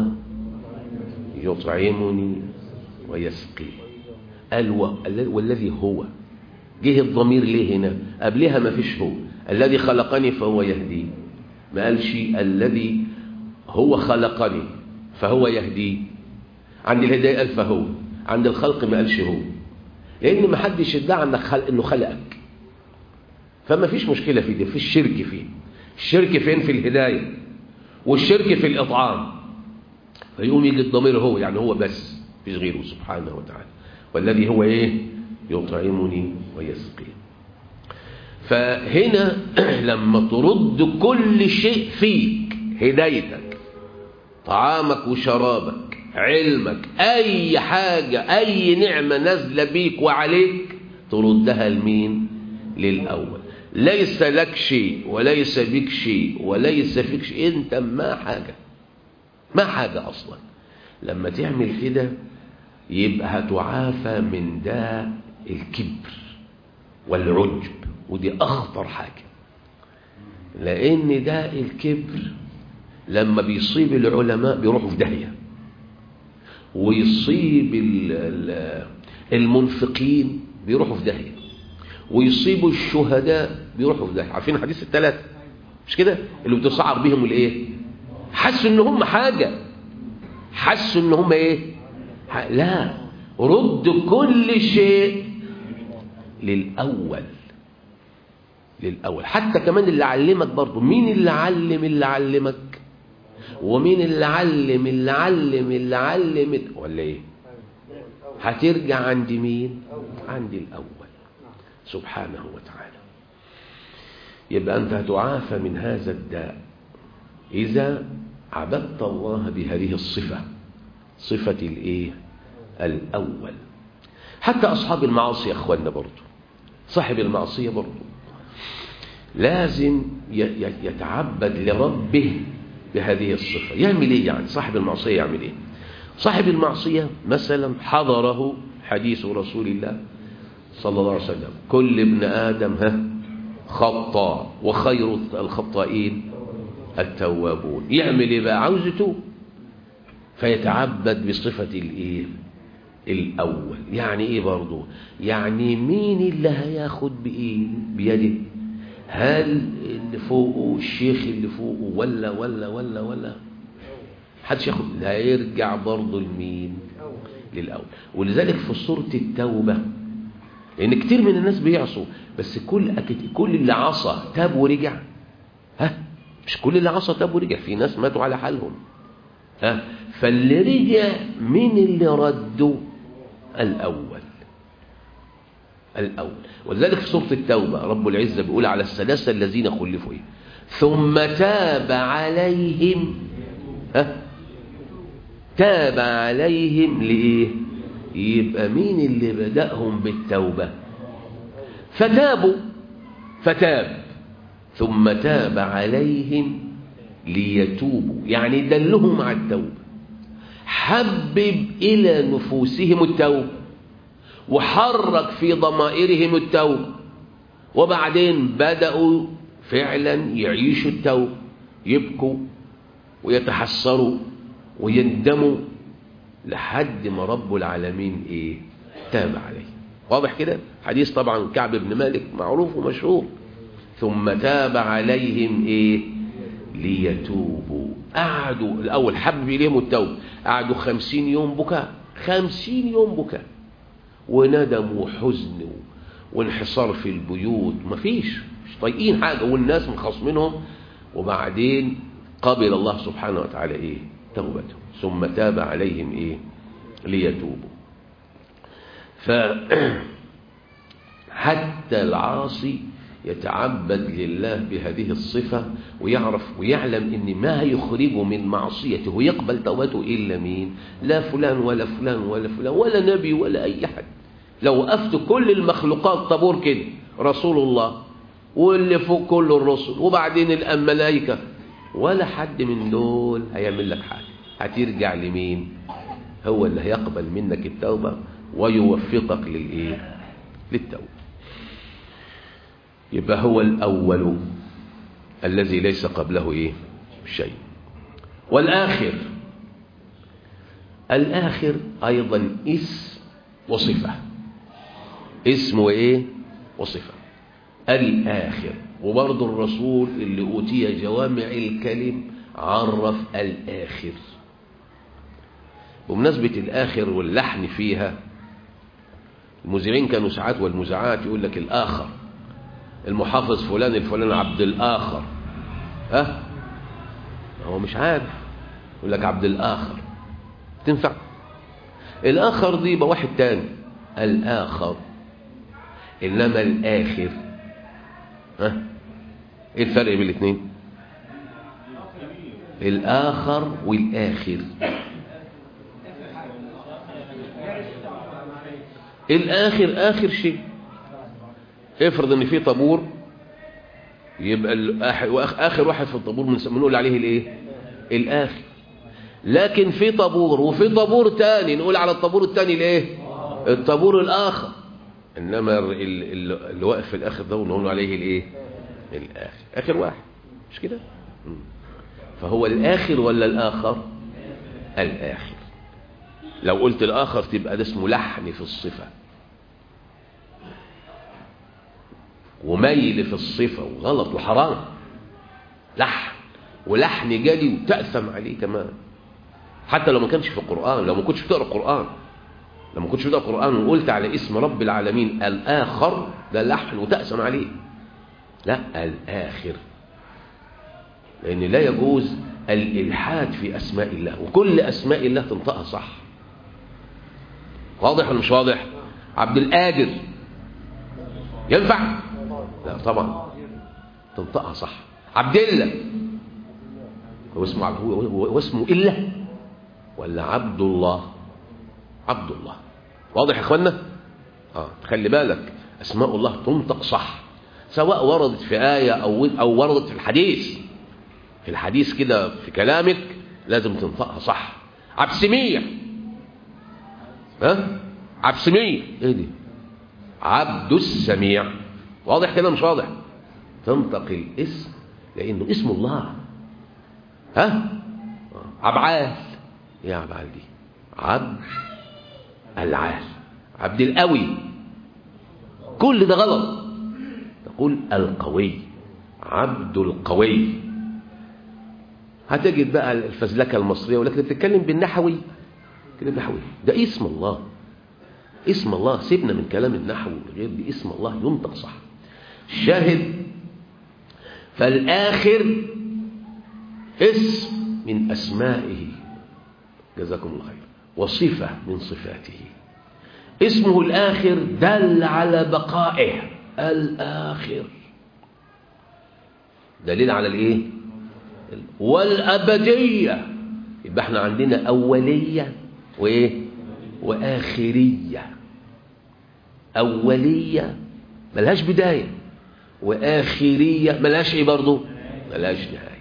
Speaker 1: يطعمني ويسقي قال والذي هو جه الضمير ليه هنا قبلها ما فيش هو الذي خلقني فهو يهدي ما قالش الذي هو خلقني فهو يهدي عند الهداية قال فهو عند الخلق ما قالش هو لأن ما حدش ادعى انك خلق انه خلقك فما فيش مشكلة في دي في الشرك فيه الشرك فين في الهداية والشرك في الإطعام فيقوم يجي الضمير هو يعني هو بس مفيش غيره سبحانه وتعالى والذي هو ايه يطعمني ويسقي فهنا لما ترد كل شيء فيك هدايتك طعامك وشرابك علمك اي حاجة اي نعمة نازلة بيك وعليك تردها لمين للاول ليس لك شيء وليس بك شيء وليس فيك شيء انت ما حاجة ما حاجة اصلا لما تعمل كده يبقى هتعافى من داء الكبر والعجب ودي أخطر حاجة لأن داء الكبر لما بيصيب العلماء بيروحوا في داهية ويصيب المنفقين بيروحوا في داهية ويصيبوا الشهداء بيروحوا في داهية عارفين حديث الثلاثة مش كده اللي بتصعر بهم الايه حسوا ان هم حاجة حسوا ان هم ايه لا رد كل شيء للأول للأول حتى كمان اللي علمك برضه مين اللي علم اللي علمك ومين اللي علم اللي علم اللي علم ولا ايه هترجع عند مين عند الأول سبحانه وتعالى يبقى أنت هتعافى من هذا الداء إذا عبدت الله بهذه الصفة صفة الايه الأول حتى أصحاب المعاصي يا أخوانا برضو صاحب المعصية برضو لازم يتعبد لربه بهذه الصفة يعمل ايه يعني صاحب المعصية يعمل ايه صاحب المعصية مثلا حضره حديث رسول الله صلى الله عليه وسلم كل ابن آدم ها خطاء وخير الخطائين التوابون يعمل ايه بقى عاوز يتوب فيتعبد بصفة الايه الاول يعني ايه برضو يعني مين اللي هياخد بايه بيده هل اللي فوقه الشيخ اللي فوقه ولا ولا ولا ولا حدش ياخد لا يرجع برضو لمين للاول ولذلك في سوره التوبه لان كتير من الناس بيعصوا بس كل كل اللي عصى تاب ورجع ها مش كل اللي عصى تاب ورجع في ناس ماتوا على حالهم ها فاللي رجع مين اللي رده الأول الأول ولذلك في سورة التوبة رب العزة بيقول على الثلاثة الذين خلفوا إيه؟ ثم تاب عليهم ها تاب عليهم لإيه يبقى مين اللي بدأهم بالتوبة فتابوا فتاب ثم تاب عليهم ليتوبوا يعني دلهم على التوبة حبب إلى نفوسهم التوبة وحرك في ضمائرهم التوبة وبعدين بدأوا فعلا يعيشوا التوبة يبكوا ويتحسروا ويندموا لحد ما رب العالمين ايه تاب عليه واضح كده حديث طبعا كعب بن مالك معروف ومشهور ثم تاب عليهم ايه ليتوبوا قعدوا الأول حبب إليهم التوبة قعدوا خمسين يوم بكاء خمسين يوم بكاء وندم وحزن وانحصار في البيوت مفيش مش طايقين حاجة والناس مخاصمينهم وبعدين قبل الله سبحانه وتعالى إيه توبتهم ثم تاب عليهم إيه ليتوبوا ف حتى العاصي يتعبد لله بهذه الصفة ويعرف ويعلم ان ما يخرجه من معصيته ويقبل توبته الا مين لا فلان ولا فلان ولا فلان ولا نبي ولا اي حد لو وقفت كل المخلوقات طابور كده رسول الله واللي فوق كل الرسل وبعدين الملائكة ولا حد من دول هيعمل لك حاجة هترجع لمين هو اللي هيقبل منك التوبة ويوفقك للإيه للتوبة يبقى هو الأول الذي ليس قبله إيه شيء والآخر الآخر أيضا اسم وصفة اسم وإيه وصفة الآخر وبرضه الرسول اللي أوتي جوامع الكلم عرف الآخر بمناسبة الآخر واللحن فيها المذيعين كانوا ساعات والمذيعات يقول لك الآخر المحافظ فلان الفلان عبد الآخر ها هو مش عارف يقول لك عبد الآخر تنفع الآخر دي يبقى واحد تاني الآخر إنما الآخر ها إيه الفرق بين الاثنين الآخر والآخر الآخر آخر شيء افرض ان في طابور يبقى آخر واحد في الطابور بنقول عليه الايه الآخر لكن في طابور وفي طابور تاني نقول على الطابور التاني الايه الطابور الآخر إنما اللي واقف في الآخر ده نقول عليه الايه الآخر آخر واحد مش كده فهو الآخر ولا الآخر الآخر لو قلت الآخر تبقى ده اسمه لحن في الصفة وميل في الصفة وغلط وحرام لحن ولحن جالي وتأثم عليه كمان حتى لو ما كانش في القرآن لو ما كنتش بتقرأ القرآن لو ما كنتش بتقرأ القرآن وقلت على اسم رب العالمين الآخر ده لحن وتأثم عليه لا الآخر لأن لا يجوز الإلحاد في أسماء الله وكل أسماء الله تنطقها صح واضح ولا مش واضح عبد القادر ينفع لا طبعا تنطقها صح عبد الله هو اسمه عبد هو, هو اسمه إلا ولا عبد الله عبد الله واضح يا اخوانا اه خلي بالك اسماء الله تنطق صح سواء وردت في آية أو أو وردت في الحديث في الحديث كده في كلامك لازم تنطقها صح عبد سميع ها عبد سميع ايه دي عبد السميع واضح كده مش واضح تنطق الاسم لانه اسم الله ها عبعال ايه عبعال دي عبد العال عبد القوي كل ده غلط تقول القوي عبد القوي هتجد بقى الفزلكه المصريه ولكن بتتكلم بالنحوي كده نحوي ده اسم الله اسم الله سيبنا من كلام النحو غير دي اسم الله ينطق صح شاهد فالآخر اسم من أسمائه جزاكم الله خير وصفة من صفاته اسمه الآخر دل على بقائه الآخر دليل على الايه والأبدية يبقى احنا عندنا أولية وإيه وآخرية أولية ملهاش بداية وآخرية ملهاش إيه برضو ملهاش نهاية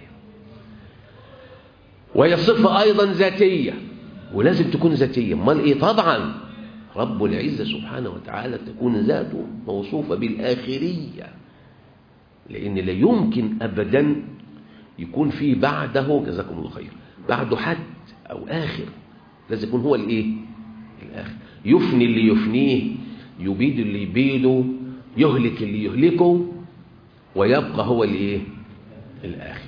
Speaker 1: وهي صفة أيضا ذاتية ولازم تكون ذاتية امال إيه طبعا رب العزة سبحانه وتعالى تكون ذاته موصوفة بالآخرية لأن لا يمكن أبدا يكون في بعده جزاكم الله خير بعده حد أو آخر لازم يكون هو الايه الاخر يفني اللي يفنيه يبيد اللي يبيده يهلك اللي يهلكه ويبقى هو الايه الاخر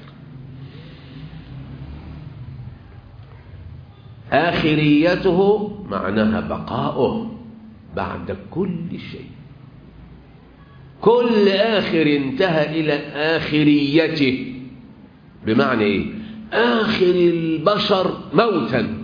Speaker 1: آخريته معناها بقاؤه بعد كل شيء كل آخر انتهى إلى آخريته بمعنى إيه آخر البشر موتا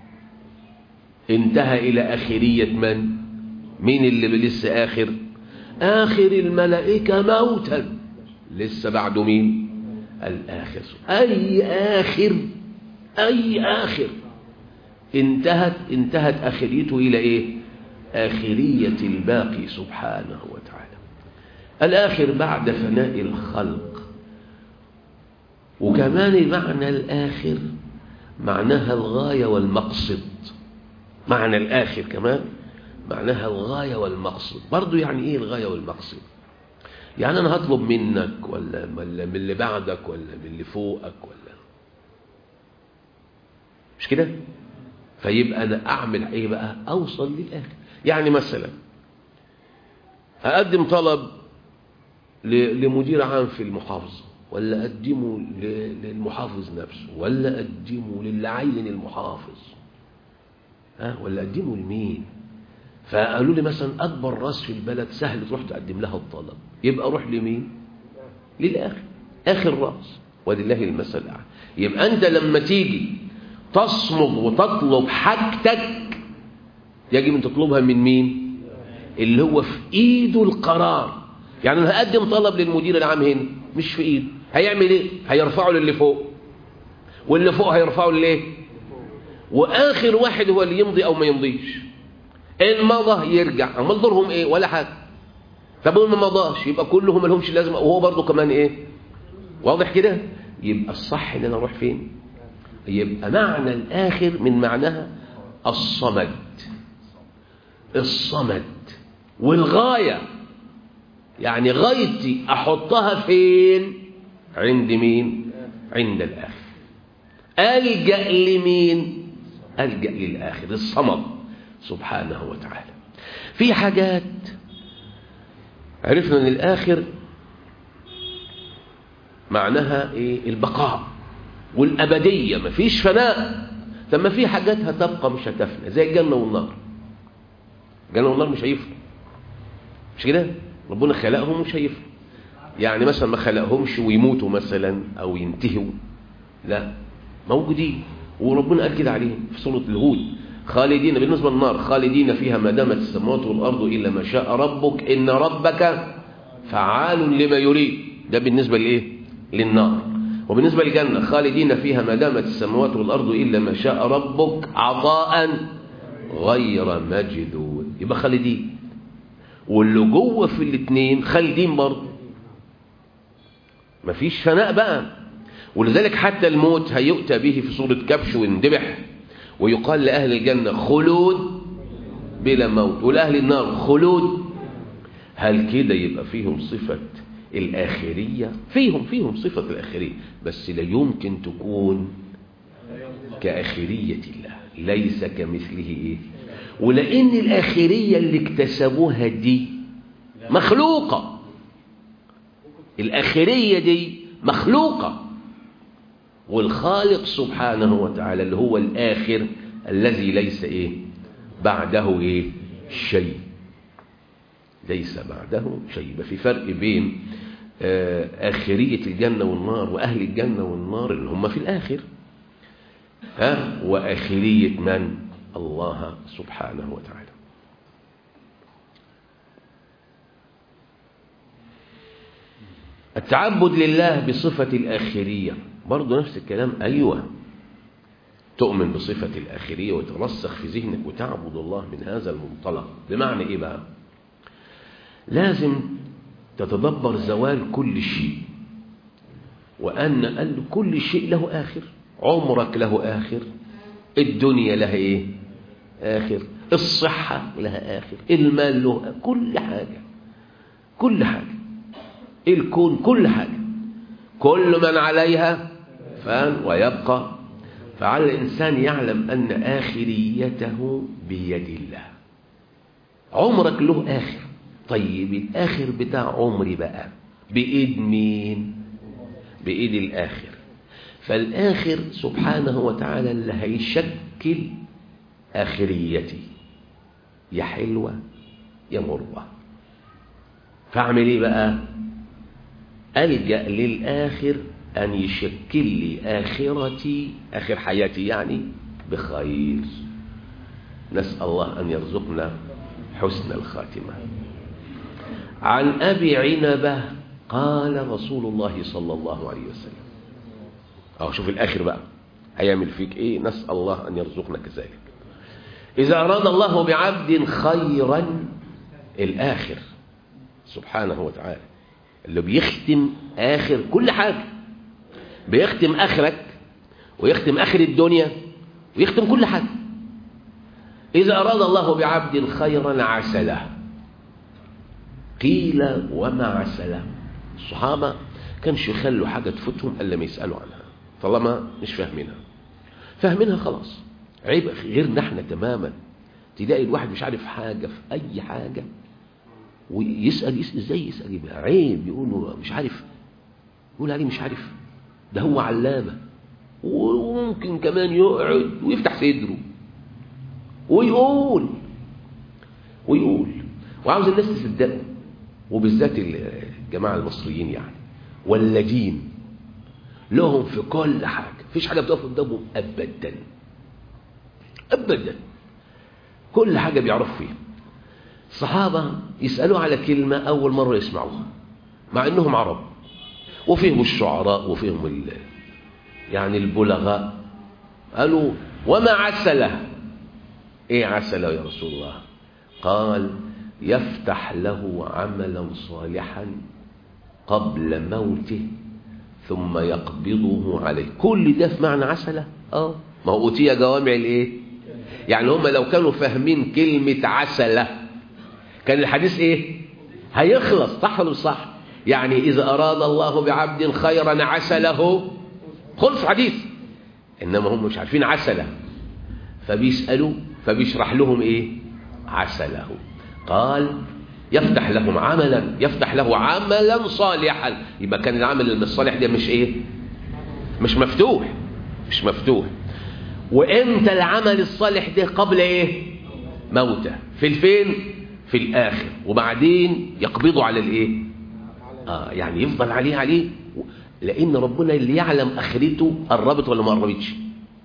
Speaker 1: انتهى إلى آخرية من مين اللي لسه آخر آخر الملائكة موتا لسه بعده مين الآخر أي آخر أي آخر انتهت انتهت آخريته إلى إيه آخرية الباقي سبحانه وتعالى الآخر بعد فناء الخلق وكمان معنى الآخر معناها الغاية والمقصد معنى الآخر كمان معناها الغاية والمقصد برضو يعني إيه الغاية والمقصد يعني أنا هطلب منك ولا من اللي بعدك ولا من اللي فوقك ولا مش كده فيبقى أنا أعمل إيه بقى أوصل للآخر يعني مثلا أقدم طلب لمدير عام في المحافظة ولا أقدمه للمحافظ نفسه ولا أقدمه للي عين المحافظ ها ولا أقدمه لمين فقالوا لي مثلا أكبر راس في البلد سهل تروح تقدم لها الطلب يبقى روح لمين للآخر آخر راس ولله المثل الأعلى يبقى أنت لما تيجي تصمد وتطلب حاجتك يجب أن تطلبها من مين اللي هو في إيده القرار يعني أنا هقدم طلب للمدير العام هنا مش في إيده هيعمل إيه هيرفعه للي فوق واللي فوق هيرفعه للإيه وآخر واحد هو اللي يمضي أو ما يمضيش إن مضى يرجع أمال دورهم إيه ولا حاجة طب ما مضاش يبقى كلهم ما لهمش لازمة وهو برضه كمان إيه واضح كده يبقى الصح إن أنا أروح فين يبقى معنى الآخر من معناها الصمد الصمد والغاية يعني غايتي أحطها فين عند مين عند الآخر ألجأ لمين ألجأ للآخر الصمد سبحانه وتعالى في حاجات عرفنا ان الآخر معناها إيه البقاء والأبدية مفيش فناء طب ما في حاجات هتبقى مش هتفنى زي الجنة والنار الجنة والنار مش هيفنى مش كده ربنا خلقهم مش هيفنى يعني مثلا ما خلقهمش ويموتوا مثلا أو ينتهوا لا موجودين وربنا قال كده عليهم في سورة الهود خالدين بالنسبة للنار خالدين فيها ما دامت السماوات والأرض إلا ما شاء ربك إن ربك فعال لما يريد ده بالنسبة لإيه للنار وبالنسبة للجنة خالدين فيها ما دامت السماوات والأرض إلا ما شاء ربك عطاء غير مجدود يبقى خالدين واللي جوه في الاثنين خالدين برضه مفيش فناء بقى ولذلك حتى الموت هيؤتى به في صورة كبش ويندبح ويقال لأهل الجنة خلود بلا موت ولأهل النار خلود هل كده يبقى فيهم صفة الآخرية فيهم فيهم صفة الآخرية بس لا يمكن تكون كآخرية الله ليس كمثله إيه ولأن الآخرية اللي اكتسبوها دي مخلوقة الآخرية دي مخلوقة والخالق سبحانه وتعالى اللي هو الآخر الذي ليس إيه بعده إيه شيء ليس بعده شيء يبقى في فرق بين آخرية الجنة والنار وأهل الجنة والنار اللي هم في الآخر ها وآخرية من الله سبحانه وتعالى التعبد لله بصفة الآخرية برضه نفس الكلام أيوة تؤمن بصفة الآخرية وترسخ في ذهنك وتعبد الله من هذا المنطلق بمعنى إيه بقى لازم تتدبر زوال كل شيء وأن كل شيء له آخر عمرك له آخر الدنيا لها إيه آخر الصحة لها آخر المال له كل حاجة كل حاجة الكون كل حاجة كل من عليها فان ويبقى فعلى الإنسان يعلم أن آخريته بيد الله عمرك له آخر طيب الآخر بتاع عمري بقى بإيد مين بإيد الآخر فالآخر سبحانه وتعالى اللي هيشكل آخريتي يا حلوة يا مروة فاعمل ايه بقى ألجأ للآخر أن يشكل لي آخرتي آخر حياتي يعني بخير نسأل الله أن يرزقنا حسن الخاتمة عن أبي عنبة قال رسول الله صلى الله عليه وسلم أهو شوف الآخر بقى هيعمل فيك إيه نسأل الله أن يرزقنا كذلك إذا أراد الله بعبد خيرا الآخر سبحانه وتعالى اللي بيختم آخر كل حاجة بيختم آخرك ويختم آخر الدنيا ويختم كل حاجة إذا أراد الله بعبد خيرا عسله قيل وما عسله الصحابة كانش يخلوا حاجة تفوتهم إلا ما يسألوا عنها طالما مش فاهمينها فاهمينها خلاص عيب غيرنا احنا تماما تلاقي الواحد مش عارف حاجة في أي حاجة ويسأل يسأل ازاي يسأل يبقى عيب يقول مش عارف يقول عليه مش عارف ده هو علامة وممكن كمان يقعد ويفتح صدره ويقول ويقول وعاوز الناس تصدقه وبالذات الجماعة المصريين يعني والذين لهم في كل حاجة مفيش حاجة بتقف قدامهم أبدا أبدا كل حاجة بيعرفوا فيها الصحابة يسألوا على كلمة أول مرة يسمعوها مع أنهم عرب وفيهم الشعراء وفيهم ال... يعني البلغاء قالوا وما عسله ايه عسله يا رسول الله قال يفتح له عملا صالحا قبل موته ثم يقبضه عليه كل ده في معنى عسله اه ما هو اوتي جوامع الايه يعني هم لو كانوا فاهمين كلمه عسله كان الحديث ايه هيخلص صح ولا صح يعني اذا اراد الله بعبد خيرا عسله خلص حديث انما هم مش عارفين عسله فبيسالوا فبيشرح لهم ايه عسله قال يفتح لهم عملا يفتح له عملا صالحا يبقى كان العمل الصالح ده مش ايه مش مفتوح مش مفتوح وامتى العمل الصالح ده قبل ايه موته في الفين في الاخر وبعدين يقبضوا على الايه اه يعني يفضل عليه عليه لان ربنا اللي يعلم اخرته قربت ولا ما قربتش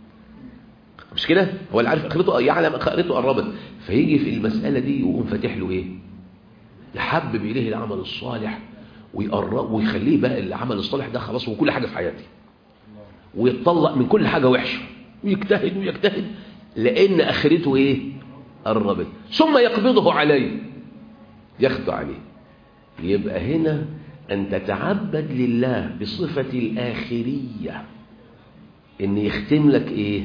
Speaker 1: مش كده هو اللي عارف اخرته يعلم اخرته قربت فيجي في المساله دي يقوم فاتح له ايه يحبب اليه العمل الصالح ويقرب ويخليه بقى العمل الصالح ده خلاص هو كل حاجه في حياتي ويتطلق من كل حاجه وحشه ويجتهد ويجتهد لان اخرته ايه قربت ثم يقبضه عليه ياخده عليه يبقى هنا أن تتعبد لله بصفة الآخرية إن يختم لك إيه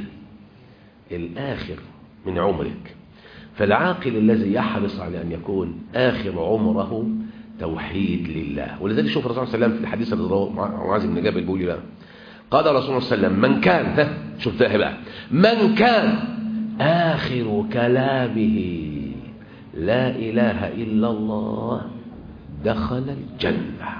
Speaker 1: الآخر من عمرك فالعاقل الذي يحرص على أن يكون آخر عمره توحيد لله ولذلك شوف الرسول صلى الله عليه وسلم في الحديث اللي رواه معاذ بن جبل بيقول لا قال الرسول صلى الله عليه وسلم من كان ها شفتها بقى من كان آخر كلامه لا إله إلا الله دخل الجنة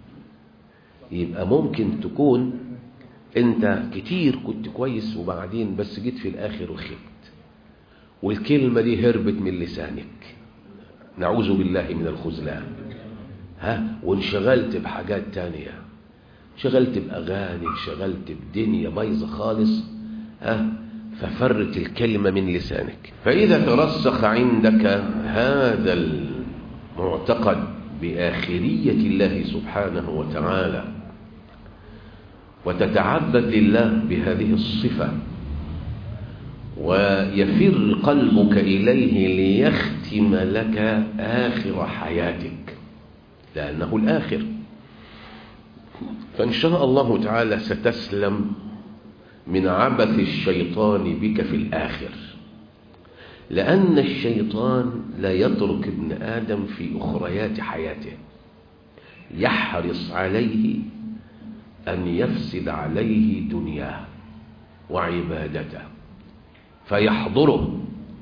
Speaker 1: يبقى ممكن تكون انت كتير كنت كويس وبعدين بس جيت في الاخر وخبت والكلمة دي هربت من لسانك نعوذ بالله من الخذلان ها وانشغلت بحاجات تانية انشغلت بأغاني انشغلت بدنيا بايظة خالص ها ففرت الكلمة من لسانك فإذا ترسخ عندك هذا المعتقد بآخرية الله سبحانه وتعالى وتتعبد لله بهذه الصفة ويفر قلبك إليه ليختم لك آخر حياتك لأنه الآخر فإن شاء الله تعالى ستسلم من عبث الشيطان بك في الآخر لأن الشيطان لا يترك ابن آدم في أخريات حياته يحرص عليه أن يفسد عليه دنياه وعبادته فيحضره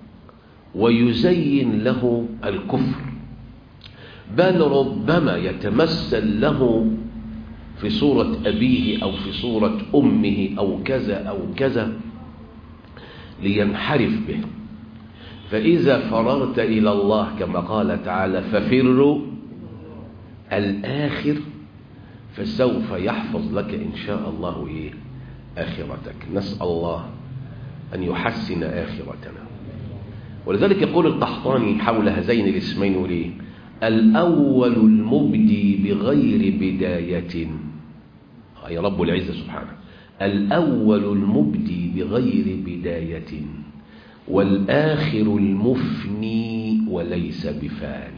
Speaker 1: ويزين له الكفر بل ربما يتمثل له في صورة أبيه أو في صورة أمه أو كذا أو كذا لينحرف به فإذا فررت إلى الله كما قال تعالى ففروا الآخر فسوف يحفظ لك إن شاء الله إيه آخرتك نسأل الله أن يحسن آخرتنا ولذلك يقول القحطاني حول هذين الاسمين ليه الأول المبدي بغير بداية أي رب العزة سبحانه الأول المبدي بغير بداية والآخر المفني وليس بفان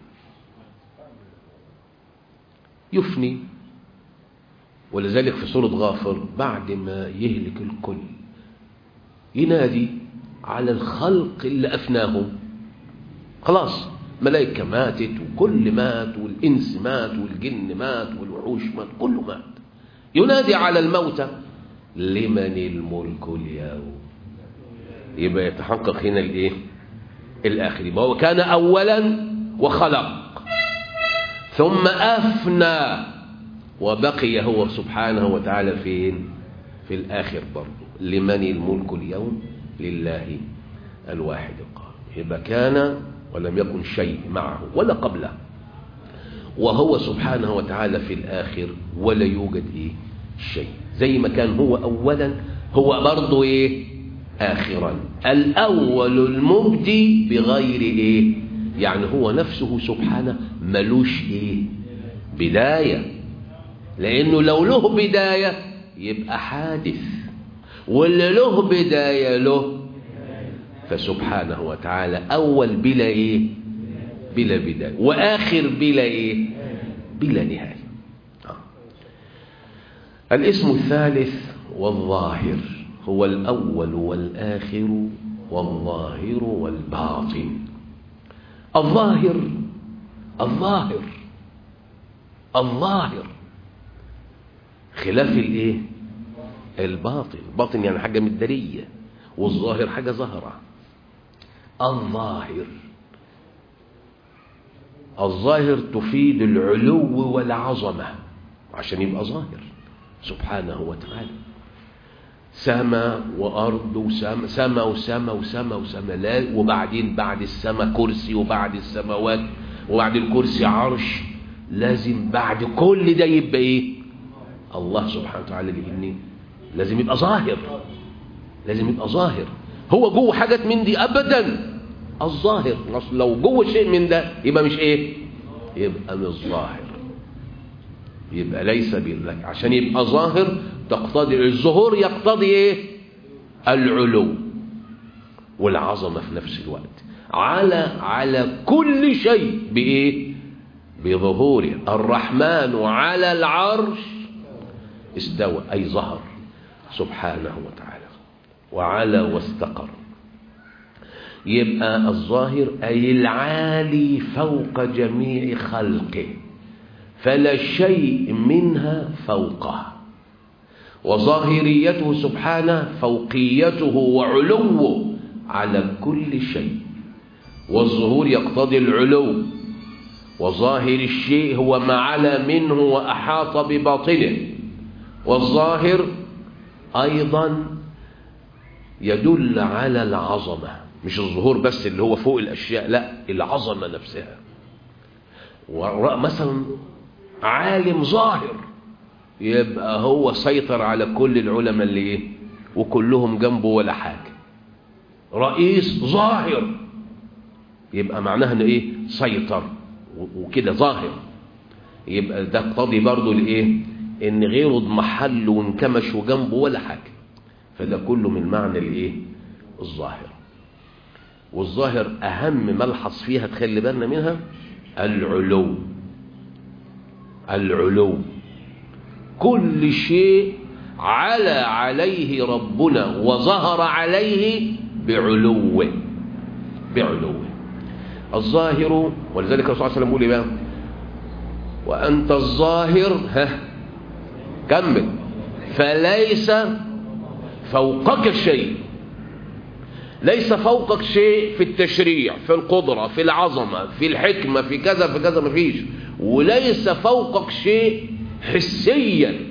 Speaker 1: يفني ولذلك في سورة غافر بعد ما يهلك الكل ينادي على الخلق اللي أفناهم خلاص ملائكة ماتت وكل مات والإنس مات والجن مات والوحوش مات كله مات ينادي على الموتى لمن الملك اليوم يبقى يتحقق هنا الايه الاخر يبقى هو كان اولا وخلق ثم افنى وبقي هو سبحانه وتعالى فين في الاخر برضه لمن الملك اليوم لله الواحد القهار يبقى كان ولم يكن شيء معه ولا قبله وهو سبحانه وتعالى في الآخر ولا يوجد إيه شيء زي ما كان هو أولا هو برضه إيه آخرا الأول المبدي بغير إيه يعني هو نفسه سبحانه ملوش إيه بداية لأنه لو له بداية يبقى حادث واللي له بداية له فسبحانه وتعالى أول بلا إيه بلا بداية وآخر بلا إيه بلا نهاية آه. الاسم الثالث والظاهر هو الأول والآخر والظاهر والباطن الظاهر الظاهر الظاهر خلاف الايه الباطن الباطن يعني حاجة مدارية والظاهر حاجة ظاهرة الظاهر الظاهر تفيد العلو والعظمة عشان يبقى ظاهر سبحانه وتعالى سماء وأرض وسماء سماء وسماء وسماء وسماء لا وبعدين بعد السماء كرسي وبعد السماوات وبعد الكرسي عرش لازم بعد كل ده يبقى ايه الله سبحانه وتعالى لأن لازم يبقى ظاهر لازم يبقى ظاهر هو جوه حاجات من دي أبدا الظاهر لو جوه شيء من ده يبقى مش ايه يبقى مش ظاهر يبقى ليس بالله عشان يبقى ظاهر تقتضي الظهور يقتضي ايه العلو والعظمة في نفس الوقت على على كل شيء بايه بظهوره الرحمن على العرش استوى اي ظهر سبحانه وتعالى وعلى واستقر يبقى الظاهر أي العالي فوق جميع خلقه فلا شيء منها فوقه وظاهريته سبحانه فوقيته وعلوه على كل شيء والظهور يقتضي العلو وظاهر الشيء هو ما علا منه وأحاط بباطنه والظاهر أيضا يدل على العظمة مش الظهور بس اللي هو فوق الأشياء لا العظمة نفسها مثلا عالم ظاهر يبقى هو سيطر على كل العلماء اللي ايه وكلهم جنبه ولا حاجة رئيس ظاهر يبقى معناها انه ايه سيطر وكده ظاهر يبقى ده اقتضي برضه الايه ان غيره اضمحل وانكمش وجنبه ولا حاجة فده كله من معنى الايه الظاهر والظاهر أهم ملحظ فيها تخلي بالنا منها العلو العلو كل شيء على عليه ربنا وظهر عليه بعلوه بعلوه الظاهر ولذلك الرسول صلى الله عليه وسلم يقول بقى وأنت الظاهر ها كمل فليس فوقك شيء ليس فوقك شيء في التشريع في القدرة في العظمة في الحكمة في كذا في كذا مفيش وليس فوقك شيء حسيا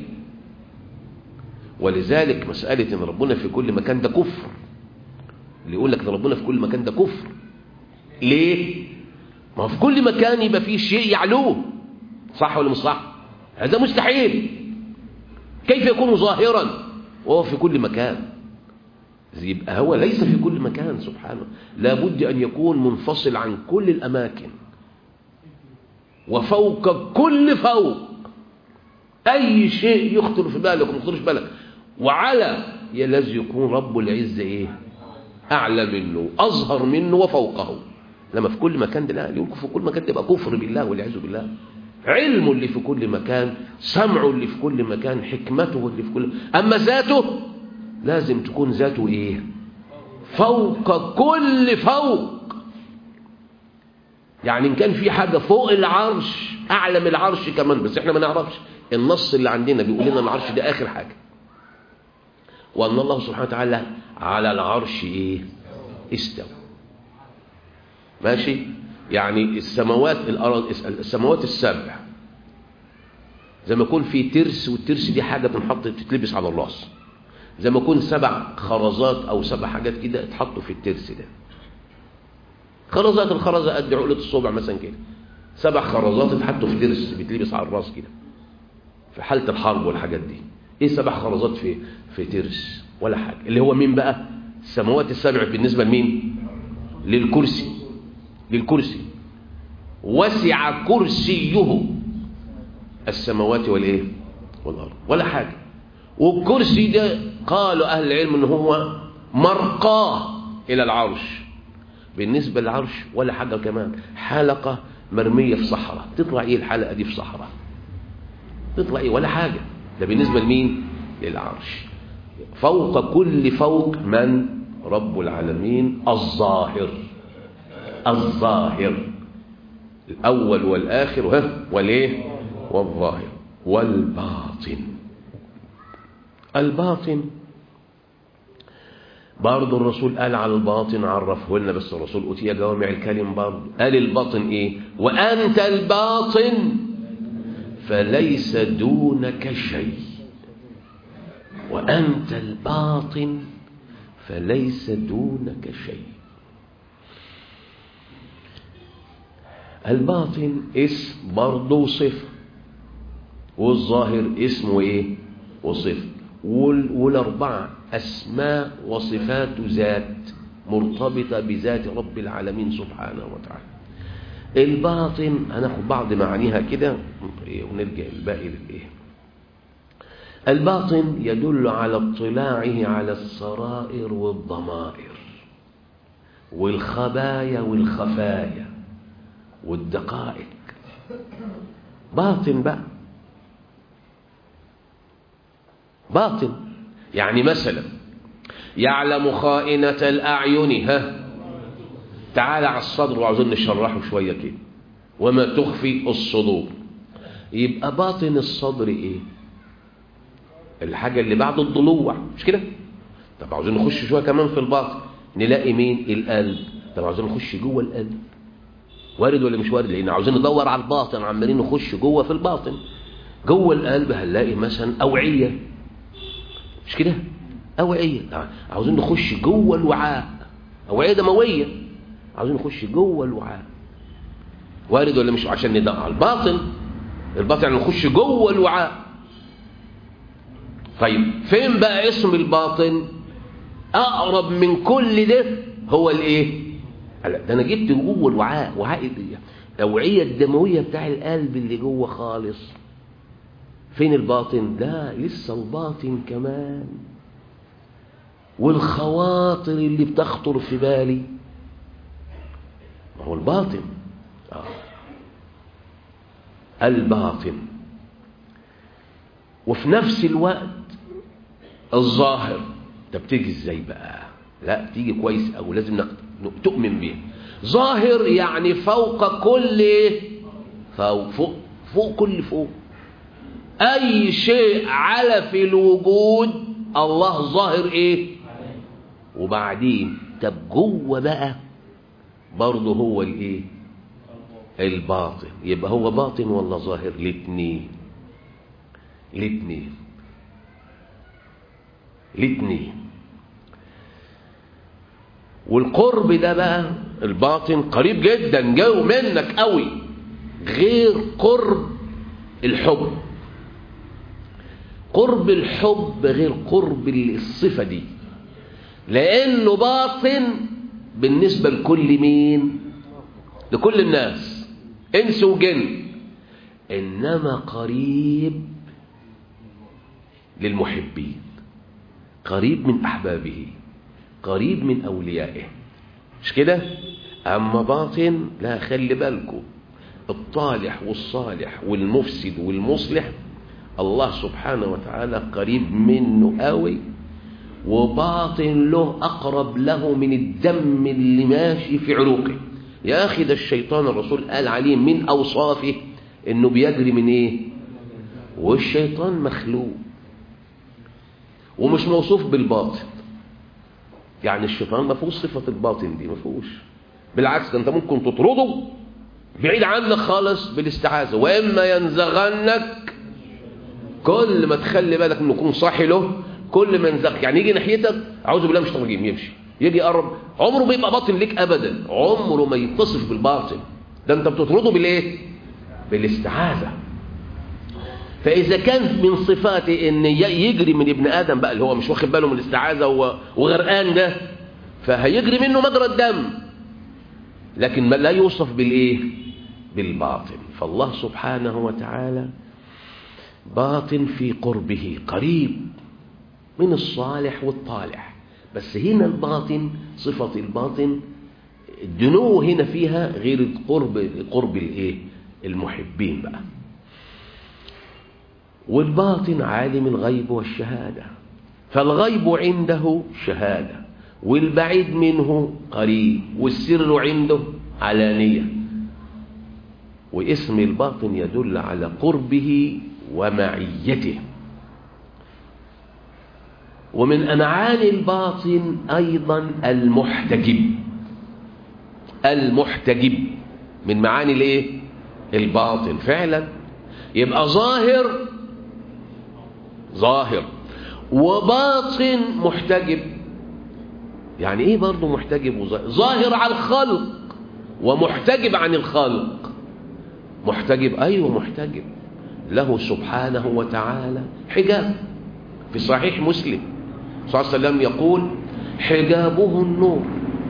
Speaker 1: ولذلك مسألة ان ربنا في كل مكان ده كفر اللي يقول لك ان ربنا في كل مكان ده كفر ليه ما هو في كل مكان يبقى فيه شيء يعلوه صح ولا مش صح هذا مستحيل كيف يكون ظاهرا وهو في كل مكان يبقى هو ليس في كل مكان سبحانه لابد أن يكون منفصل عن كل الأماكن وفوق كل فوق أي شيء يخطر في بالك وما يخطرش في بالك وعلى لازم يكون رب العزة إيه أعلى منه أظهر منه وفوقه لما في كل مكان ده لا يمكن في كل مكان تبقى كفر بالله والعياذ بالله علمه اللي في كل مكان سمعه اللي في كل مكان حكمته اللي في كل أما ذاته لازم تكون ذاته إيه فوق كل فوق يعني إن كان في حاجة فوق العرش أعلى من العرش كمان بس إحنا ما نعرفش النص اللي عندنا بيقول لنا العرش ده آخر حاجة وأن الله سبحانه وتعالى على العرش إيه استوى ماشي يعني السماوات الأرض السماوات السبع زي ما يكون في ترس والترس دي حاجة بتنحط تتلبس على الراس زي ما يكون سبع خرزات أو سبع حاجات كده اتحطوا في الترس ده خرزات الخرزة قد عقلة الصبع مثلا كده سبع خرزات اتحطوا في ترس بتلبس على الراس كده في حالة الحرب والحاجات دي ايه سبع خرزات في في ترس ولا حاجة اللي هو مين بقى السماوات السبع بالنسبة لمين للكرسي للكرسي وسع كرسيه السماوات والايه والارض ولا حاجة والكرسي ده قالوا اهل العلم ان هو مرقاه الى العرش بالنسبة للعرش ولا حاجة كمان حلقة مرمية في صحراء تطلع ايه الحلقة دي في صحراء تطلع ايه ولا حاجة ده بالنسبة لمين للعرش فوق كل فوق من رب العالمين الظاهر الظاهر الأول والآخر ها والايه والظاهر والباطن الباطن برضه الرسول قال على الباطن عرفه لنا بس الرسول أتي جوامع الكلم برضه قال الباطن إيه وأنت الباطن فليس دونك شيء وأنت الباطن فليس دونك شيء الباطن اسم برضه وصفة والظاهر اسم وإيه وصفة والأربعة أسماء وصفات ذات مرتبطة بذات رب العالمين سبحانه وتعالى الباطن هناخد بعض معانيها كده ونرجع الباقي للإيه الباطن يدل على اطلاعه على السرائر والضمائر والخبايا والخفايا والدقائق باطن بقى باطن يعني مثلا يعلم خائنة الأعين ها تعالى على الصدر وعاوزين نشرحه شوية كده وما تخفي الصدور يبقى باطن الصدر ايه الحاجة اللي بعد الضلوع مش كده طب عاوزين نخش شوية كمان في الباطن نلاقي مين القلب طب عاوزين نخش جوه القلب وارد ولا مش وارد لان عاوزين ندور على الباطن عمالين نخش جوه في الباطن جوه القلب هنلاقي مثلا اوعيه مش كده اوعيه عاوزين نخش جوه الوعاء اوعيه دمويه عاوزين نخش جوه الوعاء وارد ولا مش عشان ندور على الباطن الباطن يعني نخش جوه الوعاء طيب فين بقى اسم الباطن اقرب من كل ده هو الايه ده انا جبت جوه الوعاء وعاء الاوعيه الدمويه بتاع القلب اللي جوه خالص فين الباطن لا لسه الباطن كمان والخواطر اللي بتخطر في بالي ما هو الباطن آه. الباطن وفي نفس الوقت الظاهر ده بتيجي ازاي بقى لا تيجي كويس او لازم تؤمن بيها ظاهر يعني فوق كل فوق فوق, فوق كل فوق اي شيء على في الوجود الله ظاهر ايه وبعدين طب جوه بقى برضه هو الايه الباطن يبقى هو باطن ولا ظاهر الاثنين الاثنين الاثنين والقرب ده بقى الباطن قريب جدا جو منك قوي غير قرب الحب قرب الحب غير قرب الصفة دي لأنه باطن بالنسبة لكل مين لكل الناس إنس وجن إنما قريب للمحبين قريب من أحبابه قريب من أوليائه مش كده أما باطن لا خلي بالكم الطالح والصالح والمفسد والمصلح الله سبحانه وتعالى قريب منه قوي وباطن له أقرب له من الدم اللي ماشي في عروقه يا أخي ده الشيطان الرسول قال عليه من أوصافه إنه بيجري من إيه والشيطان مخلوق ومش موصوف بالباطن يعني الشيطان ما فيهوش صفة الباطن دي ما فيهوش بالعكس ده انت ممكن تطرده بعيد عنك خالص بالاستعاذة وإما ينزغنك كل ما تخلي بالك انه يكون صاحي له كل ما ينزغ يعني يجي ناحيتك اعوذ بالله مش الرجيم يمشي يجي يقرب عمره ما يبقى باطن ليك ابدا عمره ما يتصف بالباطن ده انت بتطرده بالايه بالاستعاذة فإذا كان من صفاته إن يجري من ابن آدم بقى اللي هو مش واخد باله من الاستعاذة وغرقان ده فهيجري منه مجرى الدم لكن ما لا يوصف بالإيه بالباطن فالله سبحانه وتعالى باطن في قربه قريب من الصالح والطالح بس هنا الباطن صفة الباطن الدنو هنا فيها غير القرب قرب الايه المحبين بقى والباطن عالم الغيب والشهادة فالغيب عنده شهادة والبعيد منه قريب والسر عنده علانية واسم الباطن يدل على قربه ومعيته ومن معاني الباطن أيضا المحتجب المحتجب من معاني الايه الباطن فعلا يبقى ظاهر ظاهر وباطن محتجب يعني ايه برضه محتجب وظاهر ظاهر على الخلق ومحتجب عن الخلق محتجب ايوه محتجب له سبحانه وتعالى حجاب في صحيح مسلم صلى الله عليه وسلم يقول حجابه النور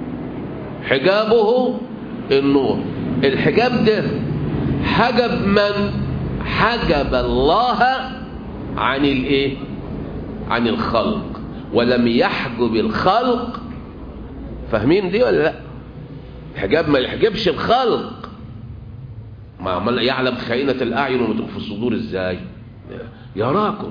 Speaker 1: حجابه النور الحجاب ده حجب من حجب الله عن الايه عن الخلق ولم يحجب الخلق فاهمين دي ولا لا حجاب ما يحجبش الخلق ما عمل يعلم خائنة الأعين وما تخفي الصدور ازاي يراكم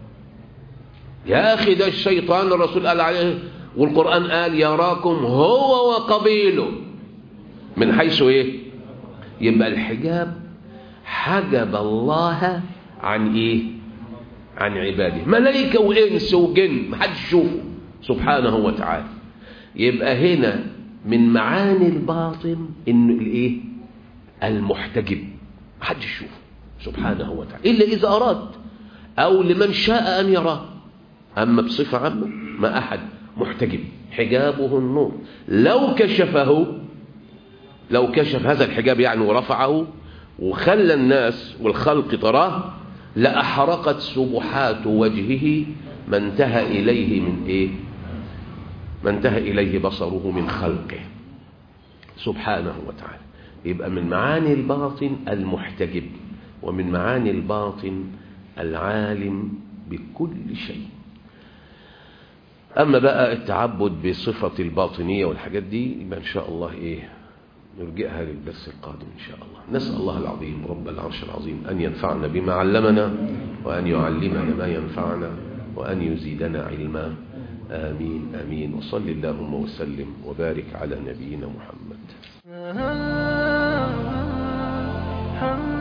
Speaker 1: يا أخي ده الشيطان الرسول قال عليه والقرآن قال يراكم هو وقبيله من حيث ايه يبقى الحجاب حجب الله عن ايه عن عباده ملائكة وإنس وجن محدش يشوفه سبحانه وتعالى يبقى هنا من معاني الباطن إنه الإيه المحتجب محدش يشوفه سبحانه وتعالى إلا إذا أراد أو لمن شاء أن يراه أما بصفة عامة ما أحد محتجب حجابه النور لو كشفه لو كشف هذا الحجاب يعني ورفعه وخلى الناس والخلق تراه لأحرقت سبحات وجهه ما انتهى إليه من إيه ما انتهى إليه بصره من خلقه سبحانه وتعالى يبقى من معاني الباطن المحتجب ومن معاني الباطن العالم بكل شيء أما بقى التعبد بصفة الباطنية والحاجات دي يبقى إن شاء الله إيه نرجئها للدرس القادم إن شاء الله نسأل الله العظيم رب العرش العظيم أن ينفعنا بما علمنا وأن يعلمنا ما ينفعنا وأن يزيدنا علما آمين آمين وصل اللهم وسلم وبارك على نبينا محمد